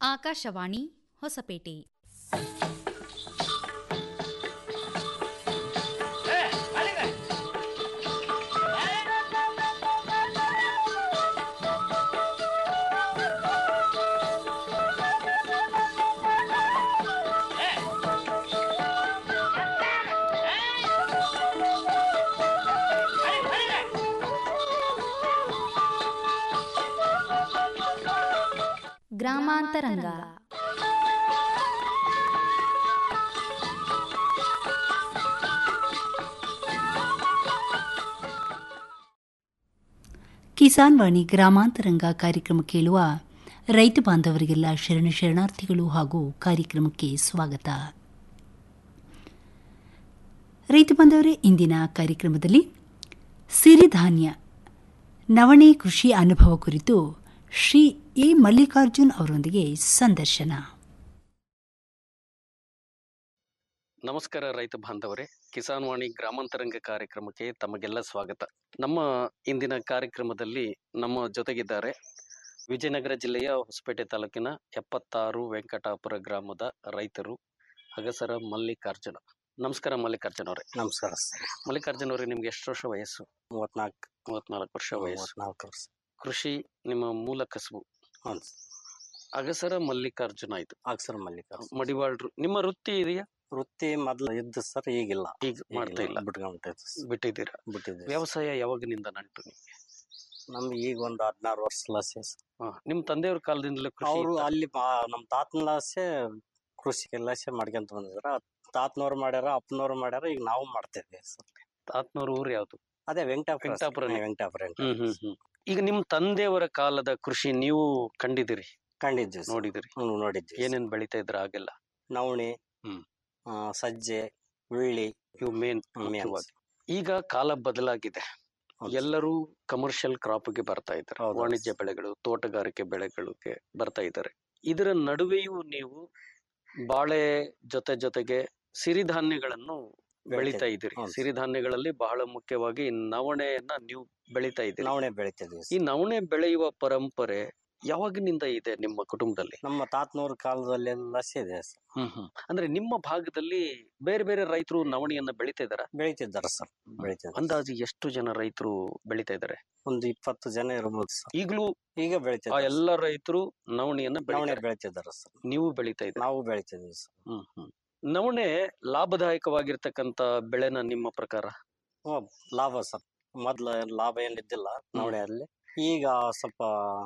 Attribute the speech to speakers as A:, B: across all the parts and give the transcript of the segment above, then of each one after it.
A: ಆಕಾಶವಾಣಿ ಹೊಸಪೇಟೆ ಗ್ರಾಮಾಂತರಂಗ
B: ಕಿಸಾನ್ ವಾಣಿ ಗ್ರಾಮಾಂತರಂಗ ಕಾರ್ಯಕ್ರಮ ಕೇಳುವ ರೈತ ಬಾಂಧವರಿಗೆಲ್ಲ ಶರಣ ಶರಣಾರ್ಥಿಗಳು ಹಾಗೂ ಕಾರ್ಯಕ್ರಮಕ್ಕೆ ಸ್ವಾಗತ ರೈತ ಬಾಂಧವರೇ ಇಂದಿನ ಕಾರ್ಯಕ್ರಮದಲ್ಲಿ ಸಿರಿಧಾನ್ಯ ನವಣೆ ಕೃಷಿ ಅನುಭವ ಕುರಿತು ಶ್ರೀ ಎ ಮಲ್ಲಿಕಾರ್ಜುನ್ ಅವರೊಂದಿಗೆ ಸಂದರ್ಶನ
C: ನಮಸ್ಕಾರ ರೈತ ಬಾಂಧವರೇ ಕಿಸಾನ್ ವಾಣಿ ಗ್ರಾಮಾಂತರಂಗ ಕಾರ್ಯಕ್ರಮಕ್ಕೆ ತಮಗೆಲ್ಲ ಸ್ವಾಗತ ನಮ್ಮ ಇಂದಿನ ಕಾರ್ಯಕ್ರಮದಲ್ಲಿ ನಮ್ಮ ಜೊತೆಗಿದ್ದಾರೆ ವಿಜಯನಗರ ಜಿಲ್ಲೆಯ ಹೊಸಪೇಟೆ ತಾಲೂಕಿನ ಎಪ್ಪತ್ತಾರು ವೆಂಕಟಾಪುರ ಗ್ರಾಮದ ರೈತರು ಅಗಸರ ಮಲ್ಲಿಕಾರ್ಜುನ ನಮಸ್ಕಾರ ಮಲ್ಲಿಕಾರ್ಜುನ ಅವರೇ
D: ನಮಸ್ಕಾರ ಸರ್
C: ಮಲ್ಲಿಕಾರ್ಜುನ ಅವರೇ ನಿಮ್ಗೆ ಎಷ್ಟು ವರ್ಷ ವಯಸ್ಸು
D: ಮೂವತ್ನಾಲ್ಕು
C: ಮೂವತ್ನಾಲ್ಕು ವರ್ಷ ವಯಸ್ಸು
D: ಮೂವತ್ನಾಲ್ಕು ವರ್ಷ
C: ಕೃಷಿ ನಿಮ್ಮ ಮೂಲ ಕಸುಬು
D: ಹ್ಞೂ
C: ಅಗಸರ ಮಲ್ಲಿಕಾರ್ಜುನ ಆಯ್ತು
D: ಅಕ್ಷರ ಮಲ್ಲಿಕ
C: ಮಡಿವಾಳ್ರು ನಿಮ್ಮ ವೃತ್ತಿ ಇದೆಯಾ
D: ವೃತ್ತಿ ಮೊದ್ಲು ಇದ್ದು ಸರ್ ಈಗಿಲ್ಲ
C: ಈಗ ಮಾಡ್ತಾ ಇಲ್ಲ
D: ಬಿಟ್ಕೊಂಬಿಟ್ಟೈತೆ
C: ಬಿಟ್ಟಿದ್ದೀರಾ
D: ಬಿಟ್ಟಿದ್ದೆ
C: ವ್ಯವಸಾಯ ಯಾವಾಗಿನಿಂದ ನಂಟು ನಿಮ್ಗೆ
D: ನಮ್ಗೆ ಈಗ ಒಂದು ಹದಿನಾರು ವರ್ಷ ಲಾಸೆ
C: ಹಾ, ನಿಮ್ ತಂದೆಯವ್ರ ಕಾಲದಿಂದಲೂ ಕೃಷಿ
D: ಅವರು
C: ಇತ್ತಾ?
D: ಅಲ್ಲಿ ಮಾ- ನಮ್ ತಾತನ ಲಾಸೆ ಕೃಷಿ ಲಾಸೆ ಮಾಡ್ಕೊಂತ ಬಂದಿದ್ರ ತಾತನವ್ರು ಮಾಡ್ಯಾರ ಅಪ್ಪನವ್ರು ಮಾಡ್ಯಾರ ಈಗ ನಾವು ಮಾಡ್ತಿದ್ವಿ ಸರ್
C: ತಾತನವ್ರ ಊರು ಯಾವ್ದು
D: ಅದೇ ವೆಂಕಟಾಪುರ
C: ವೆಂಕಟಾಪುರನೇ.
D: ವೆಂಕಟಾಪುರ
C: ಹ್ಮ್ ಹ್ಮ್ ಹ್ಮ್ ಈಗ ನಿಮ್ ತಂದೆಯವರ ಕಾಲದ ಕೃಷಿ ನೀವು ಕಂಡಿದ್ದೀರಿ
D: ಕಂಡಿದ್ವಿ ಸರ್.
C: ನೋಡಿದಿರಿ
D: ಹ್ಮ್ ನೋಡಿದ್ವಿ
C: ಏನೇನ್ ಬೆಳಿತಾ ಇದ್ರ ಆಗೆಲ್ಲ
D: ನವಣಿ
C: ಹ್ಮ್.
D: ಆ, ಸಜ್ಜೆ ಉಳ್ಳಿ
C: ಇವು ಮೇನ್
D: ಹ್ಮ್,
C: ಮುಖ್ಯವಾಗಿ ಈಗ ಕಾಲ ಬದಲಾಗಿದೆ
D: ಹೌದು.
C: ಎಲ್ಲರೂ ಕಮರ್ಷಿಯಲ್ ಕ್ರಾಪ್ಗೆ ಬರ್ತಾ ಇದ್ದಾರೆ
D: ಹೌದು.
C: ವಾಣಿಜ್ಯ ಬೆಳೆಗಳು ತೋಟಗಾರಿಕೆ ಬೆಳೆಗಳಿಗೆ ಬರ್ತಾ ಇದ್ದಾರೆ ಇದರ ನಡುವೆಯೂ ನೀವು ಬಾಳೆ ಜೊತೆ ಜೊತೆಗೆ ಸಿರಿಧಾನ್ಯಗಳನ್ನು ಬೆಳಿತಾ ಇದ್ದೀರಿ
D: ಹೌದು.
C: ಸಿರಿಧಾನ್ಯಗಳಲ್ಲಿ ಬಹಳ ಮುಖ್ಯವಾಗಿ ನವಣೆಯನ್ನ ನೀವು ಬೆಳಿತಾ ಇದ್ದೀರಿ
D: ನವಣೆ ಬೆಳಿತಿದ್ವಿ
C: ಈ ನವಣೆ ಬೆಳೆಯುವ ಪರಂಪರೆ ಯಾವಾಗಿನಿಂದ ಇದೆ ನಿಮ್ಮ ಕುಟುಂಬದಲ್ಲಿ
D: ನಮ್ಮ ತಾತನವ್ರ ಕಾಲದಲ್ಲೆಲ್ಲ ಇದೆ ಸರ್
C: ಹ್ಮ್ ಹ್ಮ್ ಅಂದ್ರೆ ನಿಮ್ಮ ಭಾಗದಲ್ಲಿ ಬೇರೆ ಬೇರೆ ರೈತರು ನವಣಿಯನ್ನ ಬೆಳಿತಾ ಇದಾರ
D: ಬೆಳಿತಿದ್ದಾರ ಸರ್ ಬೆಳಿತಿದ್ದಾರೆ
C: ಅಂದಾಜು ಎಷ್ಟು ಜನ ರೈತರು ಬೆಳಿತಾ ಇದಾರೆ
D: ಒಂದು ಇಪ್ಪತ್ತು ಜನ ಇರ್ಬೋದು ಸರ್
C: ಈಗಲೂ
D: ಈಗ
C: ಆ
D: ಬೆಳಿತಿದ್ದಾರೆ
C: ಎಲ್ಲ ರೈತರು ನವಣಿಯನ್ನ
D: ನವಣೆ
C: ಬೆಳಿತಾರೆ
D: ಬೆಳಿತಿದ್ದಾರೆ ಸರ್
C: ನೀವು ಬೆಳಿತಾ ಇದ್ದೀರಿ
D: ನಾವು ಬೆಳಿತಿದ್ವಿ ಸರ್
C: ಹ್ಮ್ ಹ್ಮ್ ನವಣೆ ಲಾಭದಾಯಕವಾಗಿರ್ತಕ್ಕಂತ ಬೆಳೆನ ನಿಮ್ಮ ಪ್ರಕಾರ
D: ಹ್ಮ್, ಲಾಭ ಸರ್ ಮೊದ್ಲು ಏನ್ ಲಾಭ ಏನಿದ್ದಿಲ್ಲ ನವಣೆಯಲ್ಲಿ ಈಗ ಸ್ವಲ್ಪ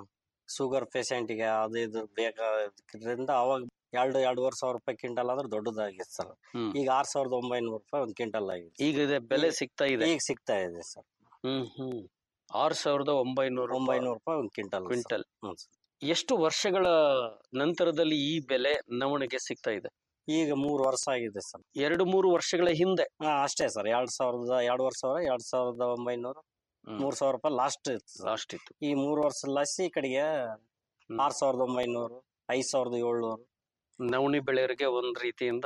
D: ಶುಗರ್ ಗೆ ಅದು ಇದು ಬೇಕಾದ್ರಿಂದ ಅವಾಗ ಎರಡು ಎರಡೂವರೆ ಸಾವಿರ ರೂಪಾಯಿ ಕ್ವಿಂಟಲ್ ಅಂದ್ರೆ ದೊಡ್ಡದಾಗಿತ್ತು ಸರ್
C: ಹ್ಮ್.
D: ಈಗ ಆರ್ ಸಾವಿರದ ಒಂಬೈನೂರು ರೂಪಾಯಿ ಒಂದು ಕ್ವಿಂಟಲ್ ಆಗಿದೆ
C: ಈಗ ಇದೆ ಬೆಲೆ
D: ಈಗ-
C: ಸಿಗ್ತಾ ಇದೆ
D: ಈಗ ಸಿಗ್ತಾ ಇದೆ ಸರ್
C: ಹ್ಮ್ ಹ್ಮ್ ಆರ್ ಸಾವಿರದ ಒಂಬೈನೂರು
D: ಒಂಬೈನೂರು ರೂಪಾಯಿ ಒಂದು ಕ್ವಿಂಟಲ್
C: ಕ್ವಿಂಟಲ್
D: ಹ್ಮ್ ಸರ್.
C: ಎಷ್ಟು ವರ್ಷಗಳ ನಂತರದಲ್ಲಿ ಈ ಬೆಲೆ ನವಣಿಗೆ ಸಿಗ್ತಾ ಇದೆ
D: ಈಗ ಮೂರು ವರ್ಷ ಆಗಿದೆ ಸರ್
C: ಎರಡು ಮೂರು ವರ್ಷಗಳ ಹಿಂದೆ
D: ಹಾ ಅಷ್ಟೇ ಸರ್ ಎರಡ್ ಸಾವಿರದ ಎರಡೂವರೆ ಸಾವಿರ ಎರಡ್ ಸಾವಿರದ ಒಂಬೈನೂರು ಮೂರ್ ಸಾವಿರ ರೂಪಾಯಿ ಲಾಸ್ಟ್ ಇತ್ತು ಸರ್.
C: ಲಾಸ್ಟ್ ಇತ್ತು
D: ಈ ಮೂರು ವರ್ಷ ಲಸಿ ಈ ಕಡೆಗೆ
C: ಹ್ಮ್.
D: ಆರ್ ಸಾವಿರದ ಒಂಬೈನೂರು ಐದ್ ಸಾವಿರದ ಏಳ್ನೂರು
C: ನವಣಿ ಬೆಳೆಯರಿಗೆ ಒಂದ್ ರೀತಿಯಿಂದ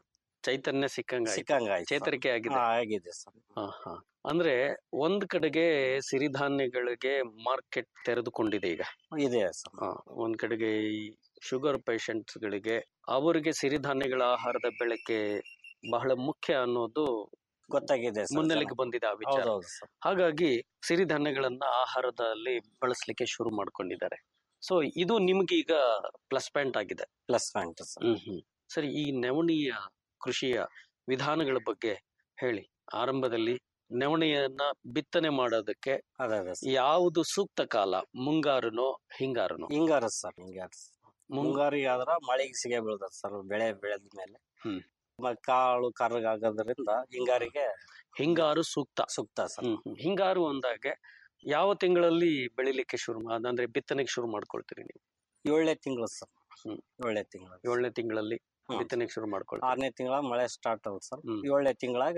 C: ಚೈತನ್ಯ ಸಿಕ್ಕಂಗ
D: ಸಿಕ್ಕಂಗ ಆಯ್ತು ಸರ್.
C: ಚೇತರಿಕೆ ಆಗಿದೆ
D: ಹಾ, ಆಗಿದೆ ಸರ್
C: ಹಾ, ಹಾ. ಅಂದ್ರೆ ಒಂದ್ ಕಡೆಗೆ ಸಿರಿಧಾನ್ಯಗಳಿಗೆ ಮಾರ್ಕೆಟ್ ತೆರೆದುಕೊಂಡಿದೆ ಈಗ
D: ಇದೆ ಸರ್
C: ಆ, ಒಂದ್ ಕಡೆಗೆ ಈ ಶುಗರ್ ಗಳಿಗೆ ಅವರಿಗೆ ಸಿರಿಧಾನ್ಯಗಳ ಆಹಾರದ ಬೆಳಕೆ ಬಹಳ ಮುಖ್ಯ ಅನ್ನೋದು
D: ಗೊತ್ತಾಗಿದೆ ಸರ್
C: ಮುನ್ನೆಲೆಗೆ
D: ಜನ.
C: ಬಂದಿದೆ ಆ ವಿಚಾರ
D: ಹೌದೌದು ಸರ್
C: ಹಾಗಾಗಿ ಸಿರಿಧಾನ್ಯಗಳನ್ನ ಆಹಾರದಲ್ಲಿ ಬಳಸಲಿಕ್ಕೆ ಶುರು ಮಾಡ್ಕೊಂಡಿದ್ದಾರೆ ಸೊ ಇದು ನಿಮ್ಗೆ ಈಗ ಪ್ಲಸ್ ಪಾಯಿಂಟ್ ಆಗಿದೆ
D: ಪ್ಲಸ್ ಪಾಯಿಂಟ್ ಸರ್
C: ಹ್ಮ್ ಹ್ಮ್ ಸರಿ ಈ ನವಣಿಯ ಕೃಷಿಯ ವಿಧಾನಗಳ ಬಗ್ಗೆ ಹೇಳಿ ಆರಂಭದಲ್ಲಿ ನವಣಿಯನ್ನ ಬಿತ್ತನೆ ಮಾಡೋದಕ್ಕೆ
D: ಅದೇ ಅದೇ ಸರ್
C: ಯಾವುದು ಸೂಕ್ತ ಕಾಲ ಮುಂಗಾರುನೋ ಹಿಂಗಾರುನೋ
D: ಹಿಂಗಾರ ಸರ್ ಹಿಂಗಾರ
C: ಮುಂಗ
D: ಮುಂಗಾರಿಗೆ ಆದ್ರ ಮಳೆಗೆ ಸಿಗೇ ಬೀಳ್ತದ ಸರ್ ಬೆಳೆ ಬೆಳೆದ ಮೇಲೆ
C: ಹ್ಮ್.
D: ಮ- ಕಾಳು ಕರ್ಗಾಗೋದ್ರಿಂದ ಹಿಂಗಾರಿಗೆ
C: ಹಿಂಗಾರು ಸೂಕ್ತ
D: ಸೂಕ್ತ ಸರ್
C: ಹ್ಮ್ ಹ್ಮ್. ಹಿಂಗಾರು ಅಂದಾಗೆ ಯಾವ ತಿಂಗಳಲ್ಲಿ ಬೆಳಿಲಿಕ್ಕೆ ಶುರು ಮಾ- ಅಂದ್ರೆ ಬಿತ್ತನೆಗೆ ಶುರು ಮಾಡ್ಕೊಳ್ತೀರಿ ನೀವು
D: ಏಳನೇ ತಿಂಗಳು ಸರ್
C: ಹ್ಮ್.
D: ಏಳನೇ ತಿಂಗಳು
C: ಏಳನೇ ತಿಂಗಳಲ್ಲಿ
D: ಹ್ಮ್.
C: ಬಿತ್ತನೆಗೆ ಶುರು ಮಾಡ್ಕೊಳ್ತೀರಿ
D: ಆರನೇ ತಿಂಗಳ ಮಳೆ ಸ್ಟಾರ್ಟ್ ಆಗುತ್ತೆ ಸರ್
C: ಹ್ಮ್.
D: ಏಳನೇ ತಿಂಗಳಾಗ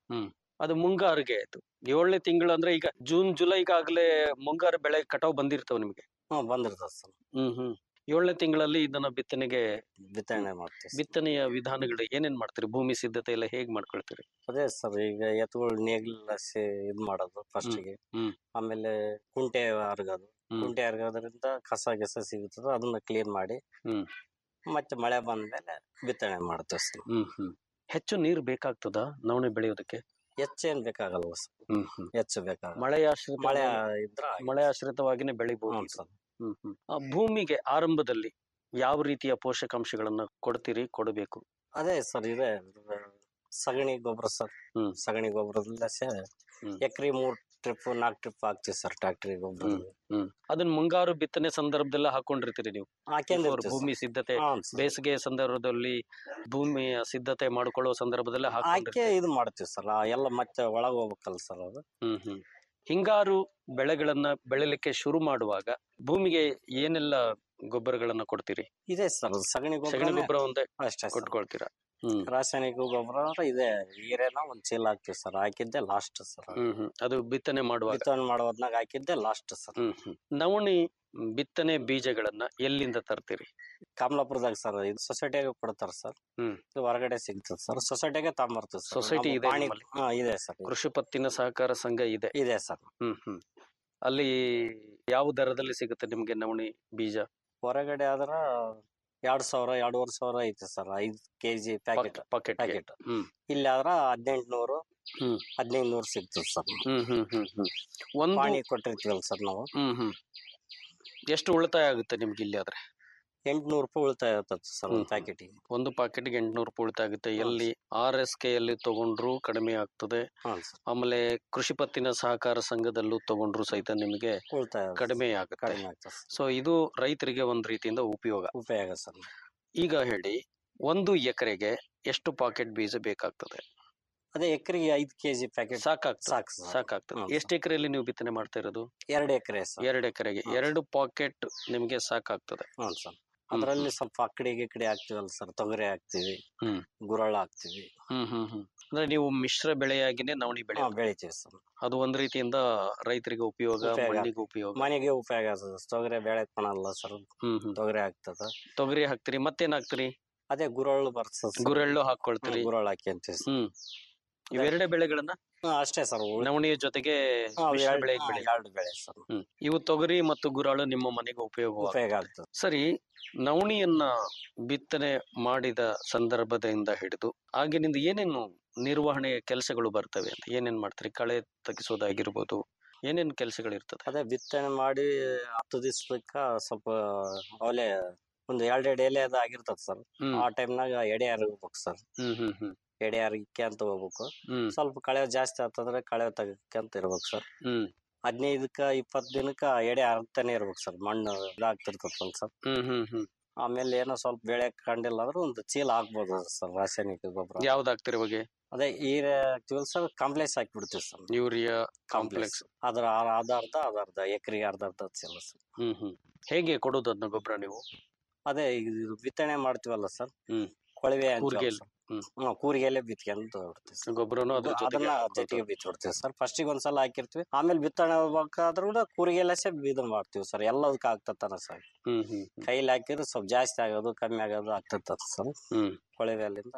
C: ಅದು ಮುಂಗಾರಿಗೆ ಆಯ್ತು ಏಳನೇ ತಿಂಗಳು ಅಂದ್ರೆ ಈಗ ಜೂನ್ ಜುಲೈಗಾಗ್ಲೇ ಮುಂಗಾರು ಬೆಳೆ ಕಟಾವ್ ಬಂದಿರ್ತಾವ ನಿಮ್ಗೆ
D: ಹ್ಮ್ ಬಂದಿರ್ತದ ಸರ್
C: ಹ್ಮ್ ಹ್ಮ್ ಏಳನೇ ತಿಂಗಳಲ್ಲಿ ಇದನ್ನ ಬಿತ್ತನೆಗೆ
D: ಬಿತ್ತನೆ ಮಾಡ್ತೀವಿ sir.
C: ಬಿತ್ತನೆಯ ವಿಧಾನಗಳು ಏನೇನ್ ಮಾಡ್ತೀರಿ ಭೂಮಿ ಸಿದ್ಧತೆ ಎಲ್ಲ ಹೇಗ್ ಮಾಡ್ಕೊಳ್ತೀರಿ
D: ಅದೇ ಸರ್ ಈಗ ಎತ್ತುಗಳು ನೇಗಿಲ ಇದ್ ಮಾಡೋದು ಫಸ್ಟಿಗೆ
C: ಹ್ಮ್.
D: ಆಮೇಲೆ ಕುಂಟೆ ಹರಗೋದು
C: ಹ್ಮ್.
D: ಕುಂಟೆ ಹರಗೋದ್ರಿಂದ ಕಸ ಗಿಸ ಸಿಗುತ್ತದ ಅದನ್ನ ಕ್ಲೀನ್ ಮಾಡಿ
C: ಹ್ಮ್.
D: ಮತ್ತೆ ಮಳೆ ಬಂದ್ಮೇಲೆ ಬಿತ್ತನೆ ಮಾಡ್ತೇವೆ ಸರ್
C: ಹ್ಮ್ ಹ್ಮ್ ಹೆಚ್ಚು ನೀರು ಬೇಕಾಗ್ತದ ನವಣೆ ಬೆಳೆಯೋದಕ್ಕೆ
D: ಹೆಚ್ಚೇನ್ ಬೇಕಾಗಲ್ಲ ಸರ್
C: ಹ್ಮ್ ಹ್ಮ್
D: ಹೆಚ್ಚು ಬೇಕಾಗಲ್ಲ
C: ಮಳೆ ಆಶ್ರಿತ
D: ಮಳೆ ಇದ್ರ
C: ಮಳೆ ಆಶ್ರಿತವಾಗಿನೇ ಬೆಳಿಬಹುದು
D: ಹ್ಞೂ ಸರ್
C: ಹ್ಮ್ ಹ್ಮ್ ಆ, ಭೂಮಿಗೆ ಆರಂಭದಲ್ಲಿ ಯಾವ ರೀತಿಯ ಪೋಷಕಾಂಶಗಳನ್ನ ಕೊಡ್ತೀರಿ ಕೊಡಬೇಕು
D: ಅದೇ ಸರ್ ಇದೆ ಸಗಣಿ ಗೊಬ್ಬರ ಸರ್
C: ಹ್ಮ್.
D: ಸಗಣಿ ಗೊಬ್ಬರದಿಂದ
C: ಹ್ಮ್.
D: ಎಕರೆ ಮೂರ್ ಟ್ರಿಪ್ ನಾಲ್ಕು ಟ್ರಿಪ್ ಹಾಕ್ತಿವಿ ಸರ್ ಟ್ರಾಕ್ಟರಿ ಗೊಬ್ಬರ
C: ಹ್ಮ್ ಅದನ್ನ ಮುಂಗಾರು ಬಿತ್ತನೆ ಸಂದರ್ಭದಲ್ಲ ಹಾಕೊಂಡಿರ್ತೀರಿ ನೀವು
D: ಹಾಕ್ಯಂದಿರ್ತೀವಿ
C: Before ಭೂಮಿ ಸಿದ್ಧತೆ
D: ಹ್ಞೂ ಸರ್.
C: ಬೇಸಿಗೆ ಸಂದರ್ಭದಲ್ಲಿ ಭೂಮಿಯ ಸಿದ್ಧತೆ ಮಾಡ್ಕೊಳ್ಳೋ ಸಂದರ್ಭದಲ್ಲೇ
D: ಹಾಕಿ
C: ಹಾಕೊಂಡಿರ್ತೀರಿ
D: ಇದು ಮಾಡ್ತೀವಿ ಸರ್ ಎಲ್ಲ ಮತ್ತೆ ಒಳಗ್ ಹೋಗ್ಬೇಕಲ್ಲ ಸರ್ ಅದು
C: ಹ್ಮ್ ಹ್ಮ್ ಹಿಂಗಾರು ಬೆಳೆಗಳನ್ನ ಬೆಳಿಲಿಕ್ಕೆ ಶುರು ಮಾಡುವಾಗ ಭೂಮಿಗೆ ಏನೆಲ್ಲ ಗೊಬ್ಬರಗಳನ್ನ ಕೊಡ್ತೀರಿ
D: ಇದೆ ಸರ್ ಸಗಣಿ
C: ಸಗಣಿ
D: ಗೊಬ್ಬರ
C: ಗೊಬ್ಬರ ಒಂದೇ
D: ಅಷ್ಟೇ ಸರ್
C: ಕೊಟ್ಕೊಳ್ತೀರಾ ಹ್ಮ್
D: ರಾಸಾಯನಿಕ ಗೊಬ್ಬರ ಅಂದ್ರೆ ಇದೆ ಈರೇನ ಒಂದ್ ಚೀಲ ಹಾಕ್ತಿವಿ ಸರ್ ಹಾಕಿದ್ದೆ ಲಾಸ್ಟ್ ಸರ್
C: ಹ್ಮ್ ಹ್ಮ್ ಅದು ಬಿತ್ತನೆ ಮಾಡುವಾಗ
D: ಬಿತ್ತನೆ ಮಾಡೋದ್ನಾಗ ಹಾಕಿದ್ದೆ ಲಾಸ್ಟ್ ಸರ್
C: ಹ್ಮ್ ಹ್ಮ್ ನವಣಿ ಬಿತ್ತನೆ ಬೀಜಗಳನ್ನ ಎಲ್ಲಿಂದ ತರ್ತೀರಿ
D: ಕಮಲಾಪುರದಾಗ ಸರ್ ಇದು ಸೊಸೈಟಿಯಾಗ ಕೊಡ್ತಾರ ಸರ್
C: ಹ್ಮ್.
D: ಇದು ಹೊರಗಡೆ ಸಿಗ್ತದೆ ಸರ್ ಸೊಸೈಟಿಗೆ ತಗೊಂಬರ್ತೀವಿ ಸರ್
C: Society
D: ನಮ್ಮ
C: ಇದೆ
D: ಪಾಣಿ-
C: ನಿಮ್ಮಲ್ಲಿ?
D: ಹಾ ಇದೆ ಸರ್
C: ಕೃಷಿ ಪತ್ತಿನ ಸಹಕಾರ ಸಂಘ ಇದೆ
D: ಇದೆ ಸರ್
C: ಹ್ಮ್ ಹ್ಮ್ ಅಲ್ಲಿ ಯಾವ ದರದಲ್ಲಿ ಸಿಗುತ್ತೆ ನಿಮ್ಗೆ ನವಣಿ ಬೀಜ
D: ಹೊರಗಡೆ ಆದ್ರ ಎರಡ್ ಸಾವಿರ ಎರಡೂವರೆ ಸಾವಿರ ಐತೆ ಸರ್ ಐದ್ ಕೆಜಿ ಪ್ಯಾಕೆಟ್
C: ಪಾಕೆಟ್
D: ಪ್ಯಾಕೆಟ್
C: ಹ್ಮ್
D: ಇಲ್ಲಿ ಆದ್ರ ಹದಿನೆಂಟುನೂರು
C: ಹ್ಮ್.
D: ಹದಿನೈದು ನೂರು ಸಿಗ್ತದೆ ಸರ್
C: ಹ್ಮ್ ಹ್ಮ್ ಹ್ಮ್ ಹ್ಮ್ ಒಂದು
D: ಪಾಣಿ ಕೊಟ್ಟಿರ್ತೀವಲ್ಲ ಸರ್ ನಾವು
C: ಹ್ಮ್ ಹ್ಮ್ ಎಷ್ಟು ಉಳಿತಾಯ ಆಗುತ್ತೆ ನಿಮ್ಗೆ ಇಲ್ಲಿ ಆದ್ರೆ
D: ಎಂಟ್ನೂರು ರೂಪಾಯಿ ಉಳಿತಾಯ ಇರ್ತದೆ ಸರ್ ಒಂದು
C: ಹ್ಮ್.
D: ಪ್ಯಾಕೆಟಿಗೆ
C: ಒಂದು ಪಾಕೆಟ್ಗೆ ಎಂಟ್ನೂರು ರೂಪಾಯಿ ಉಳಿತಾಯ ಆಗುತ್ತೆ
D: ಹೌದು
C: ಎಲ್ಲಿ ಆರ್ ಎಸ್ ಕೆ ಅಲ್ಲಿ ತಗೊಂಡ್ರು ಕಡಿಮೆ ಆಗ್ತದೆ
D: ಹಾಂ ಸರ್
C: ಆಮೇಲೆ ಕೃಷಿ ಪತ್ತಿನ ಸಹಕಾರ ಸಂಘದಲ್ಲೂ ತಗೊಂಡ್ರು ಸಹಿತ ನಿಮಗೆ
D: ಉಳಿತಾಯ
C: ಕಡಿಮೆ ಆಗುತ್ತೆ
D: ಕಡಿಮೆ ಆಗ್ತದೆ ಸರ್
C: ಸೊ ಇದು ರೈತರಿಗೆ ಒಂದ್ ರೀತಿಯಿಂದ ಉಪಯೋಗ
D: ಉಪಯೋಗ ಸರ್
C: ಈಗ ಹೇಳಿ ಒಂದು ಎಕರೆಗೆ ಎಷ್ಟು ಪಾಕೆಟ್ ಬೀಜ ಬೇಕಾಗ್ತದೆ
D: ಅದೇ ಎಕರೆಗೆ ಐದು ಕೆಜಿ ಪ್ಯಾಕೆಟ್
C: ಸಾಕಾಗ್ತದೆ
D: ಸಾಕು ಸರ್
C: ಸಾಕಾಗ್ತದೆ
D: ಹ್ಮ್.
C: ಎಷ್ಟು ಎಕರೆಯಲ್ಲಿ ನೀವು ಬಿತ್ತನೆ ಮಾಡ್ತಾ ಇರೋದು
D: ಎರಡು ಎಕರೆ ಸರ್
C: ಎರಡು ಎಕರೆಗೆ
D: ಹ್ಮ್.
C: ಎರಡು ಪಾಕೆಟ್ ನಿಮ್ಗೆ ಸಾಕಾಗ್ತದೆ
D: ಹ್ಞೂ ಸರ್ ಅದರಲ್ಲಿ ಸ್ವಲ್ಪ ಆ ಕಡೆ ಈ ಕಡೆ ಹಾಕ್ತಿವಲ್ಲ ಸರ್ ತೊಗರಿ ಹಾಕ್ತಿವಿ
C: ಹ್ಮ್.
D: ಗುರಳ ಹಾಕ್ತಿವಿ
C: ಹ್ಮ್ ಹ್ಮ್ ಹ್ಮ್ ಅಂದ್ರೆ ನೀವು ಮಿಶ್ರ ಬೆಳೆಯಾಗಿನೇ ನವಣಿ ಬೆಳೆ
D: ಹಾ ಬೆಳಿತೀವಿ ಸರ್
C: ಅದು ಒಂದ್ ರೀತಿಯಿಂದ ರೈತರಿಗೆ ಉಪಯೋಗ
D: ಉಪಯೋಗ.
C: ಮಣ್ಣಿಗೆ ಉಪಯೋಗ
D: ಮನೆಗೆ ಉಪಯೋಗ ಆಗ್ತದೆ ತೊಗರಿ ಬೆಳೆಕ್ ಕಾಣಲ್ಲ ಸರ್
C: ಹ್ಮ್ ಹ್ಮ್
D: ತೊಗರಿ ಆಗ್ತದ
C: ತೊಗರಿ ಹಾಕ್ತಿರಿ ಮತ್ತೇನ್ ಹಾಕ್ತಿರಿ
D: ಅದೇ ಗುರಳ್ಳು ಬರ್ತದೆ ಸರ್.
C: ಗುರೆಳ್ಳು
D: ಹ್ಮ್,
C: ಹಾಕೊಳ್ತೀರಿ
D: ಗುರಳ್ ಹಾಕ್ಯಂತೀವಿ ಸರ್
C: ಹ್ಮ್ ಇವೆರಡೇ ಬೆಳೆಗಳನ್ನ
D: ಹಾ, ಅಷ್ಟೇ ಸರ್ ಉಳ್-
C: ನವಣಿಯ ಜೊತೆಗೆ
D: ಹಾ,
C: ಮಿಶ್ರ
D: ಎರಡ್-
C: ಬೆಳೆ
D: ಹಾ,
C: ಬೆಳೆ
D: ಎರಡು ಬೆಳೆ ಸರ್
C: ಹ್ಮ್ ಇವು ತೊಗರಿ ಮತ್ತು ಗುರಾಳು ನಿಮ್ಮ ಮನೆಗೆ ಉಪಯೋಗ
D: ಉಪಯೋಗ ಆಗ್ತದೆ
C: ಸರಿ ನವಣಿಯನ್ನ ಬಿತ್ತನೆ ಮಾಡಿದ ಸಂದರ್ಭದಿಂದ ಹಿಡಿದು ಆಗಿನಿಂದ ಏನೇನು ನಿರ್ವಹಣೆಯ ಕೆಲಸಗಳು ಬರ್ತವೆ ಅಂತ ಏನೇನ್ ಮಾಡ್ತೀರಿ ಕಳೆ ತೆಗಿಸೋದಾಗಿರ್ಬೋದು ಏನೇನ್ ಕೆಲಸಗಳಿರ್ತದೆ
D: ಅದೇ ಬಿತ್ತನೆ ಮಾಡಿ ಹತ್ತು ದಿವ್ಸಕ್ಕ ಸ್ವಲ್ಪ ಅವಲೆ ಒಂದು ಎರಡೆರಡು ಎಲೆ ಅದ ಆಗಿರ್ತದ ಸರ್
C: ಹ್ಮ್
D: ಆ ಟೈಮ್ನಾಗ ಎಡೆ ಹರಗ್ಬೇಕು ಸರ್
C: ಹ್ಮ್ ಹ್ಮ್ ಹ್ಮ್
D: ಎಡೆ ಹರಗಿಕೆ ಅಂತ ಹೋಗ್ಬೇಕು
C: ಹ್ಮ್
D: ಸ್ವಲ್ಪ ಕಳೆ ಜಾಸ್ತಿ ಆಗ್ತಂದ್ರೆ ಕಳೆ ತೆಗಿಕಂತ ಇರ್ಬೇಕು ಸರ್
C: ಹ್ಮ್
D: ಹದಿನೈದಕ್ಕ ಇಪ್ಪತ್ತು ದಿನಕ್ಕ ಎಡೆ ಹರಗ್ತಾನೆ ಇರ್ಬೇಕು ಸರ್ ಮಣ್ಣು ಇದಾಗ್ತಿರ್ತದಲ್ಲ ಸರ್
C: ಹ್ಮ್ ಹ್ಮ್ ಹ್ಮ್
D: ಆಮೇಲೆ ಏನೋ ಸ್ವಲ್ಪ ಬೆಳೆ ಕಂಡಿಲ್ಲ ಅಂದ್ರೆ ಒಂದು ಚೀಲ ಹಾಕ್ಬೋದು ಸರ್ ರಾಸಾಯನಿಕ ಗೊಬ್ಬರ
C: ಯಾವ್ದು ಹಾಕ್ತಿರಿ ಇವಾಗ
D: ಅದೇ ಈರೆ ಹಾಕ್ತಿವಲ್ಲ ಸರ್ ಕಾಂಪ್ಲೆಕ್ಸ್ ಹಾಕ್ಬಿಡ್ತೀವಿ ಸರ್
C: ಯೂರಿಯಾ
D: ಕಾಂಪ್ಲೆಕ್ಸ್
C: ಕಾಂಪ್ಲೆಕ್ಸ್
D: ಅದ್ರ ಅರ್ಧ ಅರ್ಧ ಅದ ಅರ್ಧ ಎಕರೆಗೆ ಅರ್ಧ ಅರ್ಧ ಚೀಲ ಸರ್
C: ಹ್ಮ್ ಹ್ಮ್ ಹೇಗೆ ಕೊಡೋದು ಅದನ್ನ ಗೊಬ್ಬರ ನೀವು
D: ಅದೇ ಇದು ಬಿತ್ತನೆ ಮಾಡ್ತೀವಲ್ಲ ಸರ್
C: ಹ್ಮ್.
D: ಕೊಳವೆ
C: ಕೂರ್ಗೆಲ್.
D: ಹ್ಮ್
C: ಹ್ಮ್.
D: ಕೂರಿಗೆಲೆ ಬಿತ್ಕೊಂತ ಬಿಡ್ತೀವಿ ಸರ್
C: ಗೊಬ್ಬರನು ಅದ್ರ
D: ಅದು-
C: ಜೊತೆಗೆ
D: ಅದನ್ನ
C: ಹಾಕೋದು.
D: ಜೊತೆಗೆ ಬಿತ್ತಿ ಬಿಡ್ತೀವಿ ಸರ್ ಫಸ್ಟಿಗೆ ಒಂದ್ಸಲ ಹಾಕಿರ್ತೀವಿ ಆಮೇಲೆ ಬಿತ್ತನೆ ಹೋಗ್ಬೇಕಾದ್ರೂ ಕೂಡ ಕೂರಿಗೆಲ್ಲಸೆ ಇದನ್ನ ಮಾಡ್ತೀವಿ ಸರ್ ಎಲ್ಲದಕ್ಕೆ ಆಗ್ತತನ ಸರ್
C: ಹ್ಮ್ ಹ್ಮ್ ಹ್ಮ್
D: ಕೈಲಿ ಹಾಕಿದ್ರೆ ಸ್ವಲ್ಪ ಜಾಸ್ತಿ ಆಗೋದು ಕಮ್ಮಿ ಆಗೋದು ಆಗ್ತದ ಸರ್
C: ಹ್ಮ್
D: ಕೊಳವೆಲಿಂದ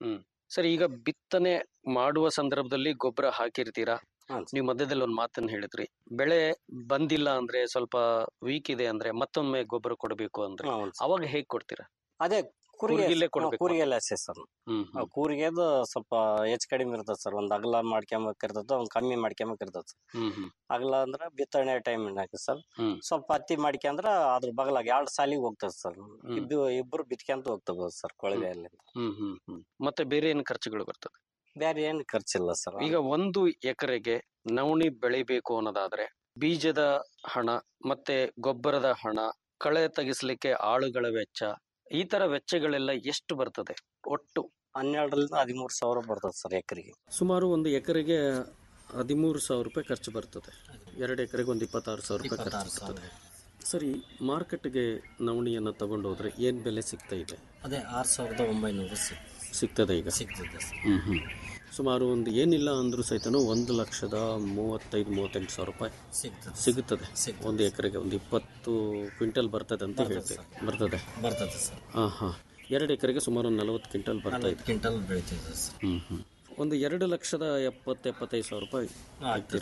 C: ಸರಿ ಈಗ ಬಿತ್ತನೆ ಮಾಡುವ ಸಂದರ್ಭದಲ್ಲಿ ಗೊಬ್ಬರ ಹಾಕಿರ್ತೀರಾ
D: ಹ್ಮ್ ಸರ್.
C: ನೀವು ಮಧ್ಯದಲ್ಲಿ ಒಂದು ಮಾತನ್ನ ಹೇಳಿದ್ರಿ ಬೆಳೆ ಬಂದಿಲ್ಲ ಅಂದ್ರೆ ಸ್ವಲ್ಪ ವೀಕ್ ಇದೆ ಅಂದ್ರೆ ಮತ್ತೊಮ್ಮೆ ಗೊಬ್ಬರ ಕೊಡಬೇಕು ಅಂದ್ರೆ
D: ಹ್ಮ್ ಸರ್.
C: ಅವಾಗ ಹೇಗ್ ಕೊಡ್ತೀರಾ
D: ಅದೇ
C: ಕೂರ್ಗೆಲ್ಲೇ
D: ಕೂರಿಗೆ
C: ಕೊಡ್ಬೇಕು.
D: ಕೂರಿಗೆಲ್ಲ ಅಷ್ಟೇ ಸರ್
C: ಹ್ಮ್
D: ಆ ಕೂರಿಗೆದು ಸ್ವಲ್ಪ ಹೆಚ್ಚು ಕಡಿಮೆ ಇರ್ತದೆ ಸರ್ ಒಂದ್ ಅಗಲ ಮಾಡ್ಕೊಂಬೇಕಿರ್ತದ ಒಂದ್ ಕಮ್ಮಿ ಮಾಡ್ಕೊಂಬೇಕಿರ್ತದ ಸರ್
C: ಹ್ಮ್ ಹ್ಮ್
D: ಅಗಲ ಅಂದ್ರ ಬಿತ್ತನೆ ಟೈಮ್ ಸರ್
C: ಹ್ಮ್.
D: ಸ್ವಲ್ಪ ಹತ್ತಿ ಮಾಡ್ಕೊಂಡ್ರ ಅದ್ರ ಬಗಲಾಗ ಎರಡ್ ಸಾಲಿಗೆ ಹೋಗ್ತದ ಸರ್ ಇದ್ದು ಇಬ್ರು ಬಿತ್ಕೊಂತ ಹೋಗ್ತಬೋದು ಸರ್ ಕೊಳವೆಯಲ್ಲಿ
C: ಹ್ಮ್ ಹ್ಮ್ ಹ್ಮ್ ಮತ್ತೆ ಬೇರೆ ಏನು ಖರ್ಚುಗಳು ಬರ್ತದೆ
D: ಬೇರೆ ಏನ್ ಖರ್ಚಿಲ್ಲ ಸರ್
C: ಈಗ ಒಂದು ಎಕರೆಗೆ ನವಣಿ ಬೆಳಿಬೇಕು ಅನ್ನೋದಾದ್ರೆ ಬೀಜದ ಹಣ ಮತ್ತೆ ಗೊಬ್ಬರದ ಹಣ ಕಳೆ ತೆಗಿಸ್ಲಿಕ್ಕೆ ಆಳುಗಳ ವೆಚ್ಚ ಈ ತರ ವೆಚ್ಚಗಳೆಲ್ಲ ಎಷ್ಟು ಬರ್ತದೆ ಒಟ್ಟು
D: ಹನ್ನೆರಡರಿಂದ ಹದಿಮೂರು ಸಾವಿರ ಬರ್ತದೆ ಸರ್ ಎಕರೆಗೆ
C: ಸುಮಾರು ಒಂದು ಎಕರೆಗೆ ಹದಿಮೂರು ಸಾವಿರ ರೂಪಾಯಿ ಖರ್ಚು ಬರ್ತದೆ ಎರಡು ಎಕರೆಗೆ ಒಂದು ಇಪ್ಪತ್ತಾರು ಸಾವಿರ ರೂಪಾಯಿ ಖರ್ಚು ಬರ್ತದೆ ಸರಿ ಮಾರ್ಕೆಟ್ಗೆ ನವಣಿಯನ್ನು ತಗೊಂಡು ಹೋದ್ರೆ ಏನ್ ಬೆಲೆ ಸಿಗ್ತಾ ಇದೆ
D: ಅದೇ ಆರ್ ಸಾವಿರದ ಒಂಬೈನೂರು
C: ಸಿಗ್ತದೆ ಈಗ
D: ಸಿಗ್ತದೆ ಸರ್
C: ಹ್ಮ್ ಹ್ಮ್ ಸುಮಾರು ಒಂದು ಏನಿಲ್ಲ ಅಂದ್ರೂ ಸಹಿತನು ಒಂದು ಲಕ್ಷದ ಮೂವತ್ತೈದು ಮೂವತ್ತೆಂಟು ಸಾವಿರ ರೂಪಾಯಿ
D: ಸಿಗ್ತದೆ
C: ಸಿಗುತ್ತದೆ
D: ಸಿಗ್ತದೆ.
C: ಒಂದು ಎಕರೆಗೆ ಒಂದು ಇಪ್ಪತ್ತು ಕ್ವಿಂಟಲ್ ಬರ್ತದೆ ಅಂತ ಹೇಳ್ತೇವೆ ಬರ್ತದೆ
D: ಬರ್ತದೆ ಸರ್
C: ಹಾ ಹಾ ಎರಡು ಎಕರೆಗೆ ಸುಮಾರು ಒಂದು ನಲವತ್ತು ಕ್ವಿಂಟಲ್ ಬರ್ತಾ ಇದೆ
D: ಕ್ವಿಂಟಲ್ ಬೆಳಿತದೆ ಸರ್
C: ಹ್ಮ್ ಹ್ಮ್ ಒಂದು ಎರಡು ಲಕ್ಷದ ಎಪ್ಪತ್ತು ಎಪ್ಪತ್ತೈದು ಸಾವಿರ ರೂಪಾಯಿ ಹಾಕ್ತೀರಾ